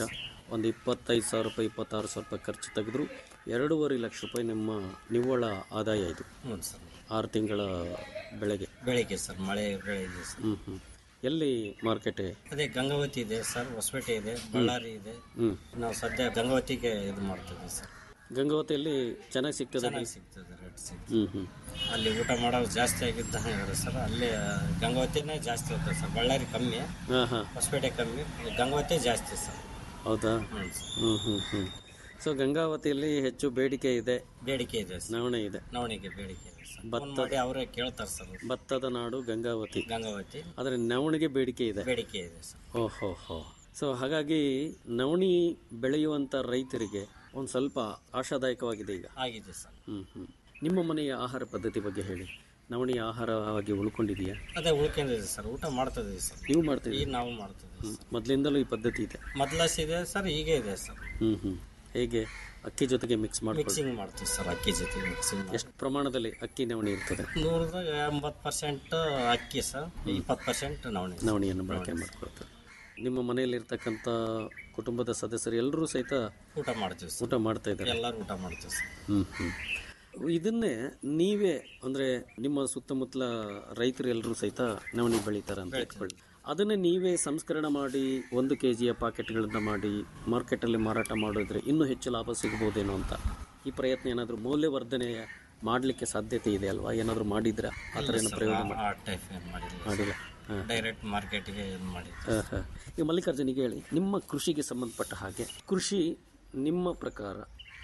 C: ಒಂದು ಇಪ್ಪತ್ತೈದು ಸಾವಿರ ರೂಪಾಯಿ ಇಪ್ಪತ್ತಾರು ಸಾವಿರ ರೂಪಾಯಿ ಖರ್ಚು ತೆಗೆದ್ರು ಎರಡೂವರೆ ಲಕ್ಷ ರೂಪಾಯಿ ನಿಮ್ಮ ನಿವ್ವಳ ಆದಾಯ ಇದು
D: ಹ್ಞೂ ಸರ್
C: ಆರು ತಿಂಗಳ ಬೆಳೆಗೆ
D: ಬೆಳಿಗ್ಗೆ ಸರ್ ಮಳೆ ಬೆಳಿಗ್ಗೆ ಸರ್
C: ಹ್ಞೂ ಹ್ಞೂ ಎಲ್ಲಿ ಮಾರ್ಕೆಟೇ
D: ಅದೇ ಗಂಗಾವತಿ ಇದೆ ಸರ್ ಹೊಸಪೇಟೆ ಇದೆ ಬಳ್ಳಾರಿ ಇದೆ
C: ಹ್ಞೂ
D: ನಾವು ಸದ್ಯ ಗಂಗಾವತಿಗೆ ಇದು ಮಾಡ್ತಿದ್ವಿ ಸರ್
C: ಗಂಗಾವತಿಯಲ್ಲಿ ಚೆನ್ನಾಗಿ ಸಿಗ್ತದೆ
D: ಚೆನ್ನಾಗಿ ಸಿಗ್ತದೆ ರೇಟ್ ಸಿಗ್ತದೆ
C: ಹ್ಞೂ ಹ್ಞೂ
D: ಅಲ್ಲಿ ಊಟ ಮಾಡೋದು ಜಾಸ್ತಿ ಆಗಿದ್ದ ಸರ್ ಅಲ್ಲಿ ಗಂಗಾವತಿನೇ ಜಾಸ್ತಿ ಹೋಗ್ತದೆ ಸರ್ ಬಳ್ಳಾರಿ ಕಮ್ಮಿ
C: ಹಾಂ ಹಾಂ
D: ಹೊಸಪೇಟೆ ಕಮ್ಮಿ ಗಂಗಾವತಿ ಜಾಸ್ತಿ ಸರ್
C: ಹೌದಾ
D: ಹ್ಞೂ ಸರ್
C: ಹ್ಞೂ ಹ್ಞೂ ಹ್ಞೂ ಸೊ ಗಂಗಾವತಿಯಲ್ಲಿ ಹೆಚ್ಚು ಬೇಡಿಕೆ ಇದೆ
D: ಬೇಡಿಕೆ ಇದೆ ಸರ್
C: ನವಣೆ ಇದೆ
D: ನವಣಿಗೆ ಬೇಡಿಕೆ ಇದೆ ಸರ್
C: ಭತ್ತ-
D: ಫೋನ್ ಮಾಡಿ ಅವರೇ ಕೇಳ್ತಾರೆ ಸರ್
C: ಭತ್ತದ ನಾಡು ಗಂಗಾವತಿ
D: ಗಂಗಾವತಿ
C: ಆದರೆ ನವಣಿಗೆ ಬೇಡಿಕೆ ಇದೆ
D: ಬೇಡಿಕೆ ಇದೆ ಸರ್
C: ಓಹೋ ಹೋ ಸೊ ಹಾಗಾಗಿ ನವಣಿ ಬೆಳೆಯುವಂಥ ರೈತರಿಗೆ ಒಂದು ಸ್ವಲ್ಪ ಆಶಾದಾಯಕವಾಗಿದೆ ಈಗ
D: ಆಗಿದೆ ಸರ್
C: ಹ್ಞೂ ಹ್ಞೂ ನಿಮ್ಮ ಮನೆಯ ಆಹಾರ ಪದ್ಧತಿ ಬಗ್ಗೆ ಹೇಳಿ ನವಣಿ ಆಹಾರವಾಗಿ ಉಳ್ಕೊಂಡಿದೆಯಾ
D: ಅದೇ ಉಳ್ಕೊಂಡಿದೆ ಸರ್ ಊಟ ಮಾಡ್ತಿದ್ದೀವಿ ಸರ್
C: ನೀವು ಮಾಡ್ತೀವಿ
D: ಈಗ ನಾವು ಮಾಡ್ತಿದ್ದೀವಿ ಸರ್
C: ಮೊದಲಿಂದಲೂ ಈ ಪದ್ಧತಿ ಇದೆ
D: ಮೊದಲಸ್ ಇದೆ ಸರ್ ಈಗ ಇದೆ ಸರ್
C: ಹ್ಞೂ ಹ್ಞೂ ಹೇಗೆ ಅಕ್ಕಿ ಜೊತೆಗೆ ಮಿಕ್ಸ್ ಮಾಡ್ಕೊಳ್ಳಿ
D: ಮಿಕ್ಸಿಂಗ್ ಮಾಡ್ತೀವಿ ಸರ್ ಅಕ್ಕಿ ಜೊತೆ ಮಿಕ್ಸಿಂಗ್
C: ಎಷ್ಟು ಪ್ರಮಾಣದಲ್ಲಿ ಅಕ್ಕಿ ನವಣಿ ಇರ್ತದೆ
D: ನೂರದಾಗ ಎಂಬತ್ತು ಪರ್ಸೆಂಟ್ ಅಕ್ಕಿ ಸರ್ ಇಪ್ಪತ್ತು ಪರ್ಸೆಂಟ್ ನವಣೆ ಸರ್.
C: ನವಣಿಯನ್ನು ಬಳಕೆ ಮಾಡ್ಕೊಳ್ತಾರೆ ನಿಮ್ಮ ಮನೆಯಲ್ಲಿರ್ತಕ್ಕಂಥ ಕುಟುಂಬದ ಸದಸ್ಯರು ಎಲ್ಲರೂ ಸಹಿತ
D: ಊಟ ಮಾಡ್ತೀವಿ ಸರ್
C: ಊಟ ಮಾಡ್ತಾ ಇದ್ದಾರೆ
D: ಎಲ್ಲರೂ ಊಟ ಮಾಡ್ತೀವಿ ಸರ್
C: ಹ್ಮ್ ಹ್ಮ್ ಇದನ್ನೇ ನೀವೇ ಅಂದ್ರೆ ನಿಮ್ಮ ಸುತ್ತಮುತ್ತಲ ರೈತರು ಎಲ್ಲರೂ ಸಹಿತ ನವಣಿ ಬೆಳಿತಾರೆ ಅಂತ ಇಟ್ಕೊಳ್ಳಿ ಅದನ್ನೇ ನೀವೇ ಸಂಸ್ಕರಣ ಮಾಡಿ ಒಂದು ಕೆ ಜಿಯ ಪಾಕೆಟ್ಗಳನ್ನ ಮಾಡಿ ಮಾರ್ಕೆಟಲ್ಲಿ ಮಾರಾಟ ಮಾಡಿದ್ರೆ ಇನ್ನೂ ಹೆಚ್ಚು ಲಾಭ ಸಿಗ್ಬೋದೇನೋ ಅಂತ ಈ ಪ್ರಯತ್ನ ಏನಾದರೂ ಮೌಲ್ಯವರ್ಧನೆ ಮಾಡಲಿಕ್ಕೆ ಸಾಧ್ಯತೆ ಇದೆ ಅಲ್ವಾ ಏನಾದರೂ ಮಾಡಿದ್ರ ಆ ಥರ ಏನೋ ಪ್ರಯೋಗ ಮಾಡಿ
D: ಆ ಟೈಪ್ ಏನು ಮಾಡಿಲ್ಲ
C: ಮಾಡಿಲ್ಲ ಹಾಂ
D: ಡೈರೆಕ್ಟ್ ಮಾರ್ಕೆಟ್ಗೆ ಇದು ಮಾಡಿ
C: ಈಗ ಮಲ್ಲಿಕಾರ್ಜುನಿಗೆ ಹೇಳಿ ನಿಮ್ಮ ಕೃಷಿಗೆ ಸಂಬಂಧಪಟ್ಟ ಹಾಗೆ ಕೃಷಿ ನಿಮ್ಮ ಪ್ರಕಾರ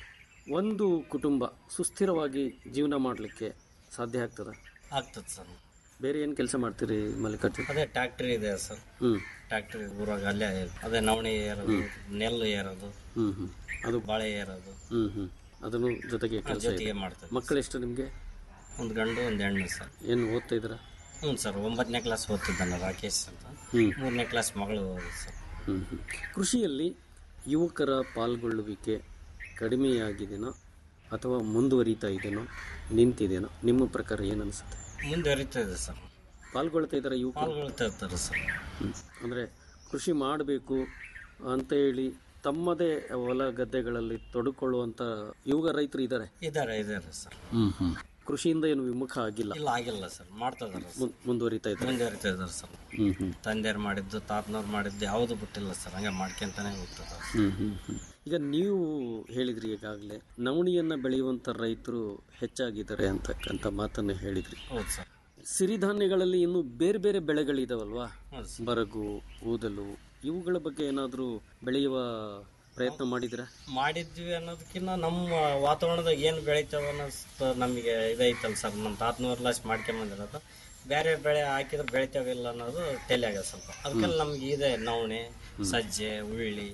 C: ಒಂದು ಕುಟುಂಬ ಸುಸ್ಥಿರವಾಗಿ ಜೀವನ ಮಾಡಲಿಕ್ಕೆ ಸಾಧ್ಯ ಆಗ್ತದ
D: ಆಗ್ತದೆ ಸರ್
C: ಬೇರೆ ಏನು ಕೆಲಸ ಮಾಡ್ತೀರಿ ಮಲ್ಲಿಕಾರ್ಜುನ್
D: ಅದೇ ಟ್ಯಾಕ್ಟ್ರಿ ಇದೆ ಸರ್
C: ಹ್ಞೂ
D: ಟ್ಯಾಕ್ಟ್ರಿ ಊರಾಗ ಅಲ್ಲೇ ಅದೇ ನವಣೆ ಏರೋದು ನೆಲ್ಲು ಏರೋದು
C: ಹ್ಞೂ ಹ್ಞೂ ಅದು
D: ಬಾಳೆ ಏರೋದು
C: ಹ್ಞೂ ಹ್ಞೂ ಅದನ್ನು ಜೊತೆಗೆ ಕೆಲಸ ಇದೆ
D: ಜೊತೆಗೆ ಮಾಡ್ತದೆ
C: ಮಕ್ಕಳು ಎಷ್ಟು ನಿಮಗೆ
D: ಒಂದು ಗಂಡು ಒಂದು ಹೆಣ್ಣು ಸರ್
C: ಏನು ಓದ್ತಾ ಇದ್ದೀರಾ
D: ಹ್ಞೂ ಸರ್ ಒಂಬತ್ತನೇ ಕ್ಲಾಸ್ ಓದ್ತಿದ್ದಾನೆ ರಾಕೇಶ್ ಅಂತ
C: ಹ್ಞೂ
D: ಮೂರನೇ ಕ್ಲಾಸ್ ಮಗಳು ಓದಿದೆ ಸರ್
C: ಹ್ಞೂ ಹ್ಞೂ ಕೃಷಿಯಲ್ಲಿ ಯುವಕರ ಪಾಲ್ಗೊಳ್ಳುವಿಕೆ ಕಡಿಮೆಯಾಗಿದೆನೋ ಅಥವಾ ಮುಂದುವರಿತಾ ಇದೆನೋ ನಿಂತಿದೆನೋ ನಿಮ್ಮ ಪ್ರಕಾರ ಏನು ಅನಿಸುತ್ತೆ
D: ಮುಂದುವರಿತಾ ಇದೆ ಸರ್
C: ಪಾಲ್ಗೊಳ್ತಾ ಇದ್ದಾರೆ ಯುವಕರು
D: ಪಾಲ್ಗೊಳ್ತಾ ಇರ್ತಾರೆ ಸರ್
C: ಹ್ಮ್. ಅಂದ್ರೆ ಕೃಷಿ ಮಾಡಬೇಕು ಅಂತ ಹೇಳಿ ತಮ್ಮದೇ ಹೊಲ ಗದ್ದೆಗಳಲ್ಲಿ ತೊಡಕೊಳ್ಳುವಂತ ಯುವ ರೈತರು ಇದ್ದಾರೆ
D: ಇದ್ದಾರೆ ಇದ್ದಾರೆ ಸರ್
C: ಕೃಷಿಯಿಂದ ಏನು ವಿಮುಖ ಆಗಿಲ್ಲ
D: ಇಲ್ಲ ಆಗಿಲ್ಲ ಸರ್ ಮಾಡ್ತಾ ಇದಾರೆ ಸರ್
C: ಮುನ್- ಮುಂದುವರಿತಾ ಇದ್ದಾರೆ
D: ಮುಂದುವರಿತಾ ಇದ್ದಾರೆ ಸರ್
C: ಹ್ಮ್ ಹ್ಮ್
D: ತಂದೆಯವ್ರು ಮಾಡಿದ್ದು ತಾತನವ್ರು ಮಾಡಿದ್ದು ಯಾವುದು ಬಿಟ್ಟಿಲ್ಲ ಸರ್ ಹಂಗೆ ಮಾಡ್ಕೊಂತಾನೆ ಹೋಗ್ತದೆ
C: ಹ್ಮ್ ಹ್ಮ್ ಹ್ಮ್. ಈಗ ನೀವು ಹೇಳಿದ್ರಿ ಈಗಾಗಲೇ ನವಣಿಯನ್ನ ಬೆಳೆಯುವಂತ ರೈತರು ಹೆಚ್ಚಾಗಿದ್ದಾರೆ ಅಂತಕ್ಕಂಥ ಮಾತನ್ನ ಹೇಳಿದ್ರಿ
D: ಹೌದು ಸರ್
C: ಸಿರಿಧಾನ್ಯಗಳಲ್ಲಿ ಇನ್ನು ಬೇರೆ ಬೇರೆ ಬೆಳೆಗಳಿದಾವಲ್ವಾ
D: ಹೌದು ಸರ್
C: ಬರಗು ಊದಲು ಇವುಗಳ ಬಗ್ಗೆ ಏನಾದರೂ ಬೆಳೆಯುವ ಪ್ರಯತ್ನ ಮಾಡಿದ್ರ
D: ಮಾಡಿದ್ವಿ ಅನ್ನೋದಕ್ಕಿಂತ ನಮ್ಮ ವಾತಾವರಣದಾಗ ಏನು ಬೆಳಿತಾವ ಅನ್ನೋದು ನಮಗೆ ಇದೈತಲ್ಲ ಸರ್ ನಮ್ಮ ತಾತನೂರು ಲಾಸ್ ಮಾಡ್ಕೊಂಬಂದಿರೋದು ಬೇರೆ ಬೆಳೆ ಹಾಕಿದ್ರೆ ಬೆಳಿತಾವಿಲ್ಲ ಅನ್ನೋದು ತಲೆಯಾಗ ಸ್ವಲ್ಪ ಅದಕ್ಕೆಲ್ಲ ನಮ್ಗೆ ಇದೆ ನವಣೆ ಸಜ್ಜೆ ಉಳ್ಳಿ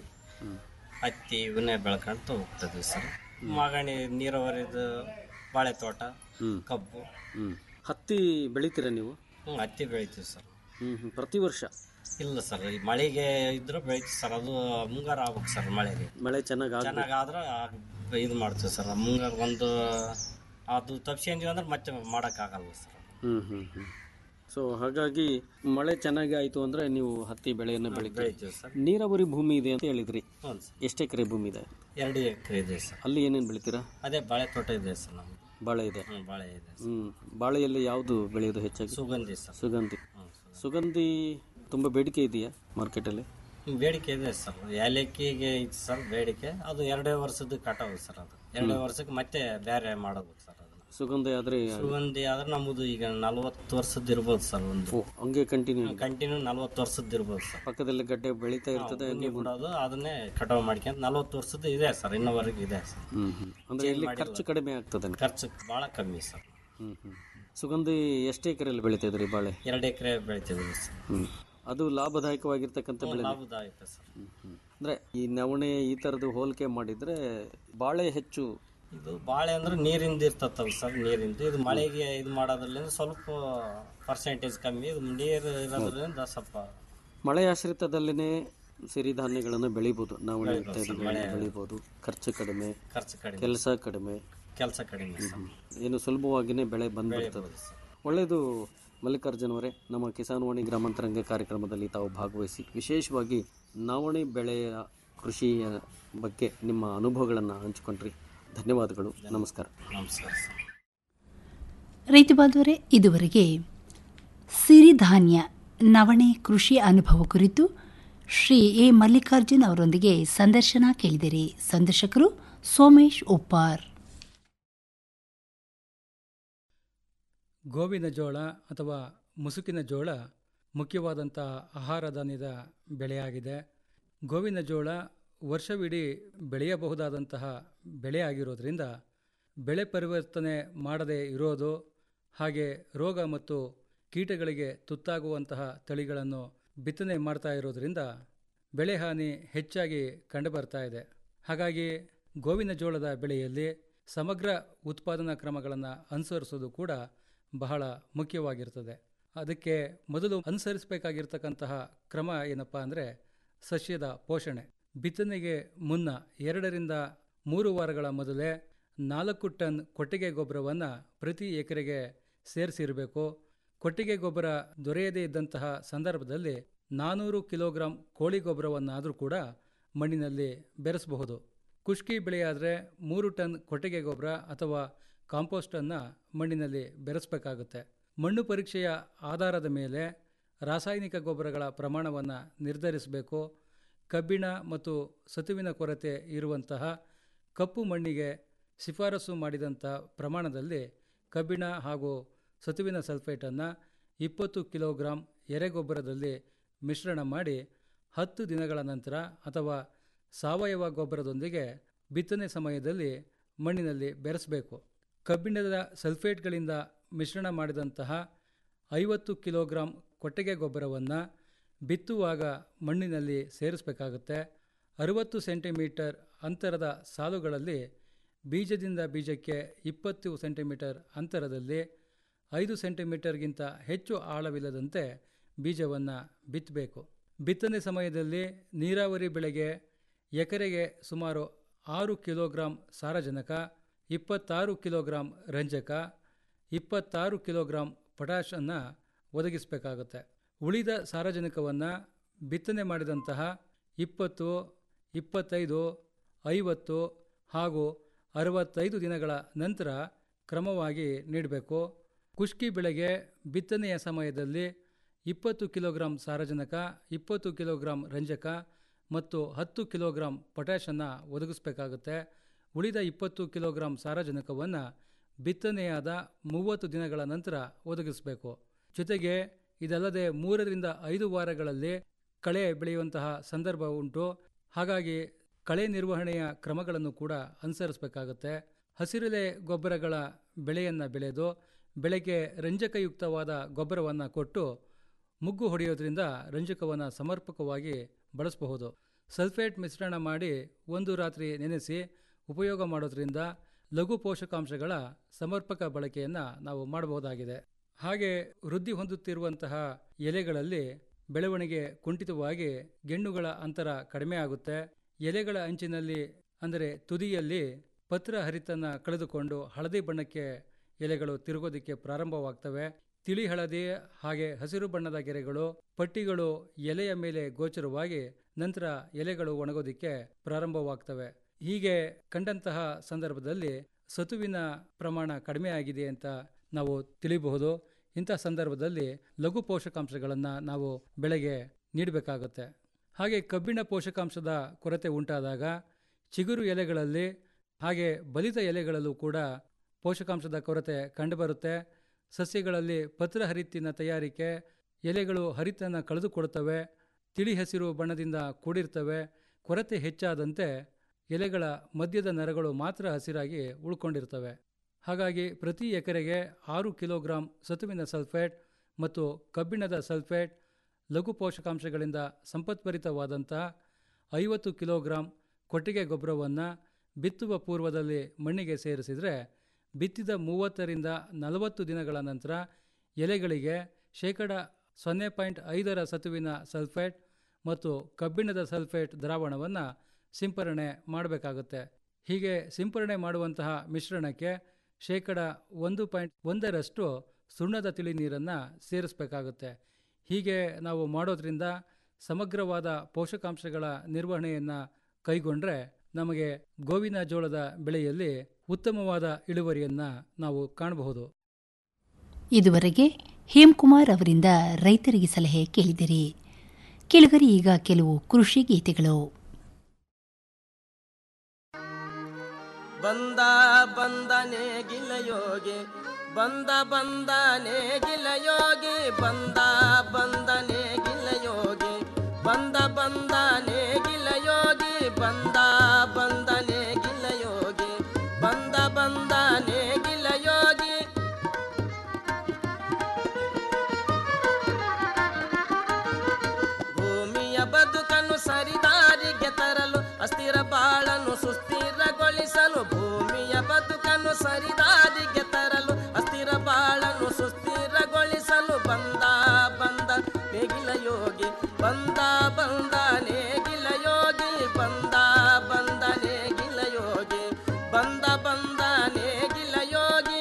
D: ಹತ್ತಿ ಇವನ್ನೇ ಬೆಳ್ಕೊಂತ ಹೋಗ್ತದ್ವಿ ಸರ್ ಮಾಗಣಿ ನೀರಾವರಿದು ಬಾಳೆ ತೋಟ
C: ಹ್ಮ್
D: ಕಬ್ಬು
C: ಹ್ಮ್ ಹತ್ತಿ ಬೆಳಿತೀರಾ ನೀವು
D: ಹ್ಞೂ ಹತ್ತಿ ಬೆಳಿತೀವಿ ಸರ್
C: ಹ್ಮ್ ಹ್ಮ್. ಪ್ರತಿ ವರ್ಷ
D: ಇಲ್ಲ ಸರ್ ಈ ಮಳೆಗೆ ಇದ್ರೆ ಬೆಳಿತೀವಿ ಸರ್ ಅದು ಮುಂಗಾರು ಆಗ್ಬೇಕು ಸರ್ ಮಳೆಗೆ
C: ಮಳೆ ಚೆನ್ನಾಗಿ ಆಗ
D: ಚೆನ್ನಾಗಾದ್ರೆ ಇದು ಮಾಡ್ತೀವಿ ಸರ್ ಮುಂಗಾರು ಒಂದು ಅದು ತಪ್ಸ್ಕೊಂಡ್ವಿ ಅಂದ್ರೆ ಮತ್ತೆ ಮಾಡೋಕ್ಕಾಗಲ್ಲ ಸರ್
C: ಹ್ಮ್ ಹ್ಮ್ ಹ್ಮ್ ಸೊ ಹಾಗಾಗಿ ಮಳೆ ಚೆನ್ನಾಗಿ ಆಯ್ತು ಅಂದ್ರೆ ನೀವು ಹತ್ತಿ ಬೆಳೆಯನ್ನು ಬೆಳಿತೀರಿ
D: ಬೆಳಿತೀವಿ ಸರ್
C: ನೀರಾವರಿ ಭೂಮಿ ಇದೆ ಅಂತ ಹೇಳಿದ್ರಿ
D: ಹ್ಞೂ ಸರ್
C: ಎಷ್ಟು ಎಕರೆ ಭೂಮಿ ಇದೆ
D: ಎರಡು ಎಕರೆ ಇದೆ ಸರ್
C: ಅಲ್ಲಿ ಏನೇನು ಬೆಳಿತೀರಾ
D: ಅದೇ ಬಾಳೆ ತೋಟ ಇದೆ ಸರ್ ನಮ್ಗೆ
C: ಬಾಳೆ ಇದೆ
D: ಹ್ಞೂ ಬಾಳೆ ಇದೆ ಸರ್.
C: ಹ್ಮ್ ಬಾಳೆಯಲ್ಲಿ ಯಾವುದು ಬೆಳೆಯೋದು ಹೆಚ್ಚಾಗಿ
D: ಸುಗಂಧಿ ಸರ್
C: ಸುಗಂಧಿ
D: ಹ್ಞೂ ಸರ್
C: ಸುಗಂಧಿ ತುಂಬಾ ಬೇಡಿಕೆ ಇದೆಯಾ ಮಾರ್ಕೆಟಲ್ಲಿ
D: ಬೇಡಿಕೆ ಇದೆ ಸರ್ ಏಲಕ್ಕಿಗೆ ಇತ್ತು ಸರ್ ಬೇಡಿಕೆ ಅದು ಎರಡೇ ವರ್ಷದ ಕಟಾವು ಸರ್ ಅದು ಎರಡೇ ವರ್ಷಕ್ಕೆ ಮತ್ತೆ ಬೇರೆ ಮಾಡೋದು ಸರ್ ಅದನ್ನ
C: ಸುಗಂಧಿ ಆದ್ರೆ
D: ಸುಗಂಧಿ ಆದ್ರೆ ನಮ್ಮದು ಈಗ ನಲ್ವತ್ತು ವರ್ಷದ್ದು ಇರ್ಬೋದು ಸರ್ ಒಂದು
C: ಓ ಹಂಗೆ ಕಂಟಿನ್ಯೂ
D: ಕಂಟಿನ್ಯೂ ನಲ್ವತ್ತು ವರ್ಷದ್ದು ಇರ್ಬೋದು ಸರ್
C: ಪಕ್ಕದಲ್ಲಿ ಗಡ್ಡೆ ಬೆಳೀತಾ ಇರ್ತದೆ
D: ಉಣ್ಣಿ ಬಿಡೋದು ಅದನ್ನೇ ಕಟಾವು ಮಾಡ್ಕೊಂತ ನಲ್ವತ್ತು ವರ್ಷದ್ದು ಇದೆ ಸರ್ ಇನ್ನೋವರೆಗೆ ಇದೆ ಸರ್
C: ಹ್ಮ್ ಹ್ಮ್ ಅಂದ್ರೆ ಇಲ್ಲಿ ಖರ್ಚು ಕಡಿಮೆ ಆಗ್ತದೆ
D: ಖರ್ಚು ಭಾಳ ಕಮ್ಮಿ ಸರ್
C: ಹ್ಮ್ ಹ್ಮ್ ಸುಗಂಧಿ ಎಷ್ಟು ಎಕರೆಯಲ್ಲಿ ಬೆಳೀತಾ ಇದ್ರಿ ಬಾಳೆ
D: ಎರಡು ಎಕರೆ ಬೆಳಿತೀವಿ ಸರ್
C: ಹ್ಮ್ ಅದು ಲಾಭದಾಯಕವಾಗಿರ್ತಕ್ಕಂಥ ಬೆಳೆ
D: ಲಾಭದಾಯಕ ಸರ್
C: ಹ್ಮ್ ಹ್ಮ್. ಅಂದ್ರೆ ಈ ನವಣೆ ಈ ತರದ್ದು ಹೋಲಿಕೆ ಮಾಡಿದ್ರೆ ಬಾಳೆ ಹೆಚ್ಚು
D: ಇದು ಬಾಳೆ ಅಂದ್ರೆ ನೀರಿಂದ ಇರ್ತತ್ತಲ್ಲ ಸರ್ ನೀರಿಂದ ಇದು ಮಳೆಗೆ ಇದು ಮಾಡೋದ್ರಿಂದ ಸ್ವಲ್ಪ ಪರ್ಸೆಂಟೇಜ್ ಕಮ್ಮಿ ಇದು ನೀರು ಇರೋದ್ರಿಂದ ಸ್ವಲ್ಪ
C: ಮಳೆ ಆಶ್ರಿತದಲ್ಲಿನೇ ಸಿರಿಧಾನ್ಯಗಳನ್ನು ಬೆಳಿಬೋದು ನವಣೆ ಇತ್ಯಾದಿಗಳನ್ನು ಬೆಳಿಬೋದು ಖರ್ಚು ಕಡಿಮೆ
D: ಖರ್ಚು ಕಡಿಮೆ
C: ಕೆಲಸ ಕಡಿಮೆ
D: ಕೆಲಸ ಕಡಿಮೆ ಸರ್
C: ಏನು ಸುಲಭವಾಗಿನೇ ಬೆಳೆ ಬಂದ್ಬಿಡ್ತದೆ
D: ಬೆಳಿಬೋದು ಸರ್
C: ಒಳ್ಳೆಯದು ಮಲ್ಲಿಕಾರ್ಜುನ್ ಅವರೇ ನಮ್ಮ ಕಿಸಾನ್ ವಾಣಿ ಗ್ರಾಮಾಂತರಂಗ ಕಾರ್ಯಕ್ರಮದಲ್ಲಿ ತಾವು ಭಾಗವಹಿಸಿ ವಿಶೇಷವಾಗಿ ನವಣೆ ಬೆಳೆಯ ಕೃಷಿಯ ಬಗ್ಗೆ ನಿಮ್ಮ ಅನುಭವಗಳನ್ನು ಹಂಚಿಕೊಂಡ್ರಿ ಧನ್ಯವಾದಗಳು ನಮಸ್ಕಾರ
D: ನಮಸ್ಕಾರ ಸರ್
B: ರೈತ ಬಾಂಧವರೇ ಇದುವರೆಗೆ ಸಿರಿಧಾನ್ಯ ನವಣೆ ಕೃಷಿ ಅನುಭವ ಕುರಿತು ಶ್ರೀ ಎ ಮಲ್ಲಿಕಾರ್ಜುನ್ ಅವರೊಂದಿಗೆ ಸಂದರ್ಶನ ಕೇಳಿದಿರಿ ಸಂದರ್ಶಕರು ಸೋಮೇಶ್ ಉಪ್ಪಾರ್
E: ಗೋವಿನ ಜೋಳ ಅಥವಾ ಮುಸುಕಿನ ಜೋಳ ಮುಖ್ಯವಾದಂಥ ಆಹಾರ ಧಾನ್ಯದ ಬೆಳೆಯಾಗಿದೆ ಗೋವಿನ ಜೋಳ ವರ್ಷವಿಡೀ ಬೆಳೆಯಬಹುದಾದಂತಹ ಬೆಳೆ ಆಗಿರೋದ್ರಿಂದ ಬೆಳೆ ಪರಿವರ್ತನೆ ಮಾಡದೇ ಇರೋದು ಹಾಗೆ ರೋಗ ಮತ್ತು ಕೀಟಗಳಿಗೆ ತುತ್ತಾಗುವಂತಹ ತಳಿಗಳನ್ನು ಬಿತ್ತನೆ ಮಾಡ್ತಾ ಇರೋದ್ರಿಂದ ಬೆಳೆ ಹಾನಿ ಹೆಚ್ಚಾಗಿ ಕಂಡುಬರ್ತಾ ಇದೆ ಹಾಗಾಗಿ ಗೋವಿನ ಜೋಳದ ಬೆಳೆಯಲ್ಲಿ ಸಮಗ್ರ ಉತ್ಪಾದನಾ ಕ್ರಮಗಳನ್ನು ಅನುಸರಿಸೋದು ಕೂಡ ಬಹಳ ಮುಖ್ಯವಾಗಿರ್ತದೆ ಅದಕ್ಕೆ ಮೊದಲು ಅನುಸರಿಸಬೇಕಾಗಿರ್ತಕ್ಕಂತಹ ಕ್ರಮ ಏನಪ್ಪ ಅಂದರೆ ಸಸ್ಯದ ಪೋಷಣೆ ಬಿತ್ತನೆಗೆ ಮುನ್ನ ಎರಡರಿಂದ ಮೂರು ವಾರಗಳ ಮೊದಲೇ ನಾಲ್ಕು ಟನ್ ಕೊಟ್ಟಿಗೆ ಗೊಬ್ಬರವನ್ನು ಪ್ರತಿ ಎಕರೆಗೆ ಸೇರಿಸಿರಬೇಕು ಕೊಟ್ಟಿಗೆ ಗೊಬ್ಬರ ದೊರೆಯದೇ ಇದ್ದಂತಹ ಸಂದರ್ಭದಲ್ಲಿ ನಾನೂರು ಕಿಲೋಗ್ರಾಂ ಕೋಳಿ ಗೊಬ್ಬರವನ್ನಾದರೂ ಕೂಡ ಮಣ್ಣಿನಲ್ಲಿ ಬೆರೆಸಬಹುದು ಕುಷ್ಕಿ ಬೆಳೆಯಾದರೆ ಮೂರು ಟನ್ ಕೊಟ್ಟಿಗೆ ಗೊಬ್ಬರ ಅಥವಾ ಕಾಂಪೋಸ್ಟನ್ನು ಮಣ್ಣಿನಲ್ಲಿ ಬೆರೆಸಬೇಕಾಗುತ್ತೆ ಮಣ್ಣು ಪರೀಕ್ಷೆಯ ಆಧಾರದ ಮೇಲೆ ರಾಸಾಯನಿಕ ಗೊಬ್ಬರಗಳ ಪ್ರಮಾಣವನ್ನು ನಿರ್ಧರಿಸಬೇಕು ಕಬ್ಬಿಣ ಮತ್ತು ಸತುವಿನ ಕೊರತೆ ಇರುವಂತಹ ಕಪ್ಪು ಮಣ್ಣಿಗೆ ಶಿಫಾರಸು ಮಾಡಿದಂಥ ಪ್ರಮಾಣದಲ್ಲಿ ಕಬ್ಬಿಣ ಹಾಗೂ ಸತುವಿನ ಸಲ್ಫೇಟನ್ನು ಇಪ್ಪತ್ತು ಕಿಲೋಗ್ರಾಂ ಎರೆಗೊಬ್ಬರದಲ್ಲಿ ಮಿಶ್ರಣ ಮಾಡಿ ಹತ್ತು ದಿನಗಳ ನಂತರ ಅಥವಾ ಸಾವಯವ ಗೊಬ್ಬರದೊಂದಿಗೆ ಬಿತ್ತನೆ ಸಮಯದಲ್ಲಿ ಮಣ್ಣಿನಲ್ಲಿ ಬೆರೆಸಬೇಕು ಕಬ್ಬಿಣದ ಸಲ್ಫೇಟ್ಗಳಿಂದ ಮಿಶ್ರಣ ಮಾಡಿದಂತಹ ಐವತ್ತು ಕಿಲೋಗ್ರಾಂ ಕೊಟ್ಟಿಗೆ ಗೊಬ್ಬರವನ್ನು ಬಿತ್ತುವಾಗ ಮಣ್ಣಿನಲ್ಲಿ ಸೇರಿಸಬೇಕಾಗುತ್ತೆ ಅರುವತ್ತು ಸೆಂಟಿಮೀಟರ್ ಅಂತರದ ಸಾಲುಗಳಲ್ಲಿ ಬೀಜದಿಂದ ಬೀಜಕ್ಕೆ ಇಪ್ಪತ್ತು ಸೆಂಟಿಮೀಟರ್ ಅಂತರದಲ್ಲಿ ಐದು ಸೆಂಟಿಮೀಟರ್ಗಿಂತ ಹೆಚ್ಚು ಆಳವಿಲ್ಲದಂತೆ ಬೀಜವನ್ನು ಬಿತ್ತಬೇಕು ಬಿತ್ತನೆ ಸಮಯದಲ್ಲಿ ನೀರಾವರಿ ಬೆಳೆಗೆ ಎಕರೆಗೆ ಸುಮಾರು ಆರು ಕಿಲೋಗ್ರಾಂ ಸಾರಜನಕ ಇಪ್ಪತ್ತಾರು ಕಿಲೋಗ್ರಾಂ ರಂಜಕ ಇಪ್ಪತ್ತಾರು ಕಿಲೋಗ್ರಾಂ ಪೊಟ್ಯಾಷನ್ನು ಒದಗಿಸಬೇಕಾಗುತ್ತೆ ಉಳಿದ ಸಾರಜನಕವನ್ನು ಬಿತ್ತನೆ ಮಾಡಿದಂತಹ ಇಪ್ಪತ್ತು ಇಪ್ಪತ್ತೈದು ಐವತ್ತು ಹಾಗೂ ಅರವತ್ತೈದು ದಿನಗಳ ನಂತರ ಕ್ರಮವಾಗಿ ನೀಡಬೇಕು ಕುಷ್ಕಿ ಬೆಳೆಗೆ ಬಿತ್ತನೆಯ ಸಮಯದಲ್ಲಿ ಇಪ್ಪತ್ತು ಕಿಲೋಗ್ರಾಂ ಸಾರಜನಕ ಇಪ್ಪತ್ತು ಕಿಲೋಗ್ರಾಂ ರಂಜಕ ಮತ್ತು ಹತ್ತು ಕಿಲೋಗ್ರಾಂ ಪೊಟ್ಯಾಷನ್ನು ಒದಗಿಸಬೇಕಾಗುತ್ತೆ ಉಳಿದ ಇಪ್ಪತ್ತು ಕಿಲೋಗ್ರಾಂ ಸಾರಜನಕವನ್ನು ಬಿತ್ತನೆಯಾದ ಮೂವತ್ತು ದಿನಗಳ ನಂತರ ಒದಗಿಸಬೇಕು ಜೊತೆಗೆ ಇದಲ್ಲದೆ ಮೂರರಿಂದ ಐದು ವಾರಗಳಲ್ಲಿ ಕಳೆ ಬೆಳೆಯುವಂತಹ ಸಂದರ್ಭ ಉಂಟು ಹಾಗಾಗಿ ಕಳೆ ನಿರ್ವಹಣೆಯ ಕ್ರಮಗಳನ್ನು ಕೂಡ ಅನುಸರಿಸಬೇಕಾಗುತ್ತೆ ಹಸಿರೆಲೆ ಗೊಬ್ಬರಗಳ ಬೆಳೆಯನ್ನು ಬೆಳೆದು ಬೆಳೆಗೆ ರಂಜಕಯುಕ್ತವಾದ ಗೊಬ್ಬರವನ್ನು ಕೊಟ್ಟು ಮುಗ್ಗು ಹೊಡೆಯೋದ್ರಿಂದ ರಂಜಕವನ್ನು ಸಮರ್ಪಕವಾಗಿ ಬಳಸಬಹುದು ಸಲ್ಫೇಟ್ ಮಿಶ್ರಣ ಮಾಡಿ ಒಂದು ರಾತ್ರಿ ನೆನೆಸಿ ಉಪಯೋಗ ಮಾಡೋದ್ರಿಂದ ಲಘು ಪೋಷಕಾಂಶಗಳ ಸಮರ್ಪಕ ಬಳಕೆಯನ್ನು ನಾವು ಮಾಡಬಹುದಾಗಿದೆ ಹಾಗೆ ವೃದ್ಧಿ ಹೊಂದುತ್ತಿರುವಂತಹ ಎಲೆಗಳಲ್ಲಿ ಬೆಳವಣಿಗೆ ಕುಂಠಿತವಾಗಿ ಗೆಣ್ಣುಗಳ ಅಂತರ ಕಡಿಮೆ ಆಗುತ್ತೆ ಎಲೆಗಳ ಅಂಚಿನಲ್ಲಿ ಅಂದರೆ ತುದಿಯಲ್ಲಿ ಪತ್ರ ಹರಿತನ್ನು ಕಳೆದುಕೊಂಡು ಹಳದಿ ಬಣ್ಣಕ್ಕೆ ಎಲೆಗಳು ತಿರುಗೋದಕ್ಕೆ ಪ್ರಾರಂಭವಾಗ್ತವೆ ತಿಳಿ ಹಳದಿ ಹಾಗೆ ಹಸಿರು ಬಣ್ಣದ ಗೆರೆಗಳು ಪಟ್ಟಿಗಳು ಎಲೆಯ ಮೇಲೆ ಗೋಚರವಾಗಿ ನಂತರ ಎಲೆಗಳು ಒಣಗೋದಿಕ್ಕೆ ಪ್ರಾರಂಭವಾಗ್ತವೆ ಹೀಗೆ ಕಂಡಂತಹ ಸಂದರ್ಭದಲ್ಲಿ ಸತುವಿನ ಪ್ರಮಾಣ ಕಡಿಮೆ ಆಗಿದೆ ಅಂತ ನಾವು ತಿಳಿಯಬಹುದು ಇಂಥ ಸಂದರ್ಭದಲ್ಲಿ ಲಘು ಪೋಷಕಾಂಶಗಳನ್ನು ನಾವು ಬೆಳೆಗೆ ನೀಡಬೇಕಾಗುತ್ತೆ ಹಾಗೆ ಕಬ್ಬಿಣ ಪೋಷಕಾಂಶದ ಕೊರತೆ ಉಂಟಾದಾಗ ಚಿಗುರು ಎಲೆಗಳಲ್ಲಿ ಹಾಗೆ ಬಲಿತ ಎಲೆಗಳಲ್ಲೂ ಕೂಡ ಪೋಷಕಾಂಶದ ಕೊರತೆ ಕಂಡುಬರುತ್ತೆ ಸಸ್ಯಗಳಲ್ಲಿ ಪತ್ರ ಹರಿತ್ತಿನ ತಯಾರಿಕೆ ಎಲೆಗಳು ಹರಿತನ್ನು ಕಳೆದುಕೊಡುತ್ತವೆ ತಿಳಿ ಹಸಿರು ಬಣ್ಣದಿಂದ ಕೂಡಿರ್ತವೆ ಕೊರತೆ ಹೆಚ್ಚಾದಂತೆ ಎಲೆಗಳ ಮಧ್ಯದ ನರಗಳು ಮಾತ್ರ ಹಸಿರಾಗಿ ಉಳ್ಕೊಂಡಿರ್ತವೆ ಹಾಗಾಗಿ ಪ್ರತಿ ಎಕರೆಗೆ ಆರು ಕಿಲೋಗ್ರಾಂ ಸತುವಿನ ಸಲ್ಫೇಟ್ ಮತ್ತು ಕಬ್ಬಿಣದ ಸಲ್ಫೇಟ್ ಲಘು ಪೋಷಕಾಂಶಗಳಿಂದ ಸಂಪತ್ಭರಿತವಾದಂತಹ ಐವತ್ತು ಕಿಲೋಗ್ರಾಂ ಕೊಟ್ಟಿಗೆ ಗೊಬ್ಬರವನ್ನು ಬಿತ್ತುವ ಪೂರ್ವದಲ್ಲಿ ಮಣ್ಣಿಗೆ ಸೇರಿಸಿದರೆ ಬಿತ್ತಿದ ಮೂವತ್ತರಿಂದ ನಲವತ್ತು ದಿನಗಳ ನಂತರ ಎಲೆಗಳಿಗೆ ಶೇಕಡ ಸೊನ್ನೆ ಪಾಯಿಂಟ್ ಐದರ ಸತುವಿನ ಸಲ್ಫೇಟ್ ಮತ್ತು ಕಬ್ಬಿಣದ ಸಲ್ಫೇಟ್ ದ್ರಾವಣವನ್ನು ಸಿಂಪರಣೆ ಮಾಡಬೇಕಾಗುತ್ತೆ ಹೀಗೆ ಸಿಂಪರಣೆ ಮಾಡುವಂತಹ ಮಿಶ್ರಣಕ್ಕೆ ಶೇಕಡ ಒಂದು ಪಾಯಿಂಟ್ ಒಂದರಷ್ಟು ಸುಣ್ಣದ ತಿಳಿ ನೀರನ್ನು ಸೇರಿಸಬೇಕಾಗುತ್ತೆ ಹೀಗೆ ನಾವು ಮಾಡೋದ್ರಿಂದ ಸಮಗ್ರವಾದ ಪೋಷಕಾಂಶಗಳ ನಿರ್ವಹಣೆಯನ್ನು ಕೈಗೊಂಡ್ರೆ ನಮಗೆ ಗೋವಿನ ಜೋಳದ ಬೆಳೆಯಲ್ಲಿ ಉತ್ತಮವಾದ ಇಳುವರಿಯನ್ನು ನಾವು ಕಾಣಬಹುದು
B: ಇದುವರೆಗೆ ಹೇಮ್ಕುಮಾರ್ ಅವರಿಂದ ರೈತರಿಗೆ ಸಲಹೆ ಕೇಳಿದಿರಿ ಕೆಳಗರಿ ಈಗ ಕೆಲವು ಕೃಷಿ ಗೀತೆಗಳು
F: ಬಂದ ಬಂದನೆ ಗಿಲಯೋಗಿ ಬಂದ ಬಂದನೆ ಗಿಲಯೋಗಿ ಬಂದ ಬಂದನೆ ಗಿಲಯೋಗಿ ಬಂದ ಬಂದನೆ ಗಿಲಯೋಗಿ ಬಂದ ಬಂದನೆ ಗಿಲಯೋಗಿ ಬಂದ ಬಂದನೆ ಗಿಲಯೋಗಿ ಭೂಮಿಯ ಬದುಕನ್ನು ಸರಿದಾರಿಗೆ ತರಲು ಅಸ್ಥಿರ ಬಾಳನ್ನು ಸುಸ್ಥಿರಗೊಳಿಸಲು ಭೂಮಿಯ ಬದುಕನ್ನು ಸರಿದಾರಿಗೆ ತರಲು ಅಸ್ಥಿರ ಬಾಳನ್ನು ಸುಸ್ಥಿರಗೊಳಿಸಲು ಬಂದ ಬಂದ ನೇಗಿಲ ಯೋಗಿ ಬಂದ ಬಂದ ನೇಗಿಲ ಯೋಗಿ ಬಂದ ಬಂದ ನೇಗಿಲ ಯೋಗಿ ಬಂದ ಬಂದ ನೇಗಿಲ ಯೋಗಿ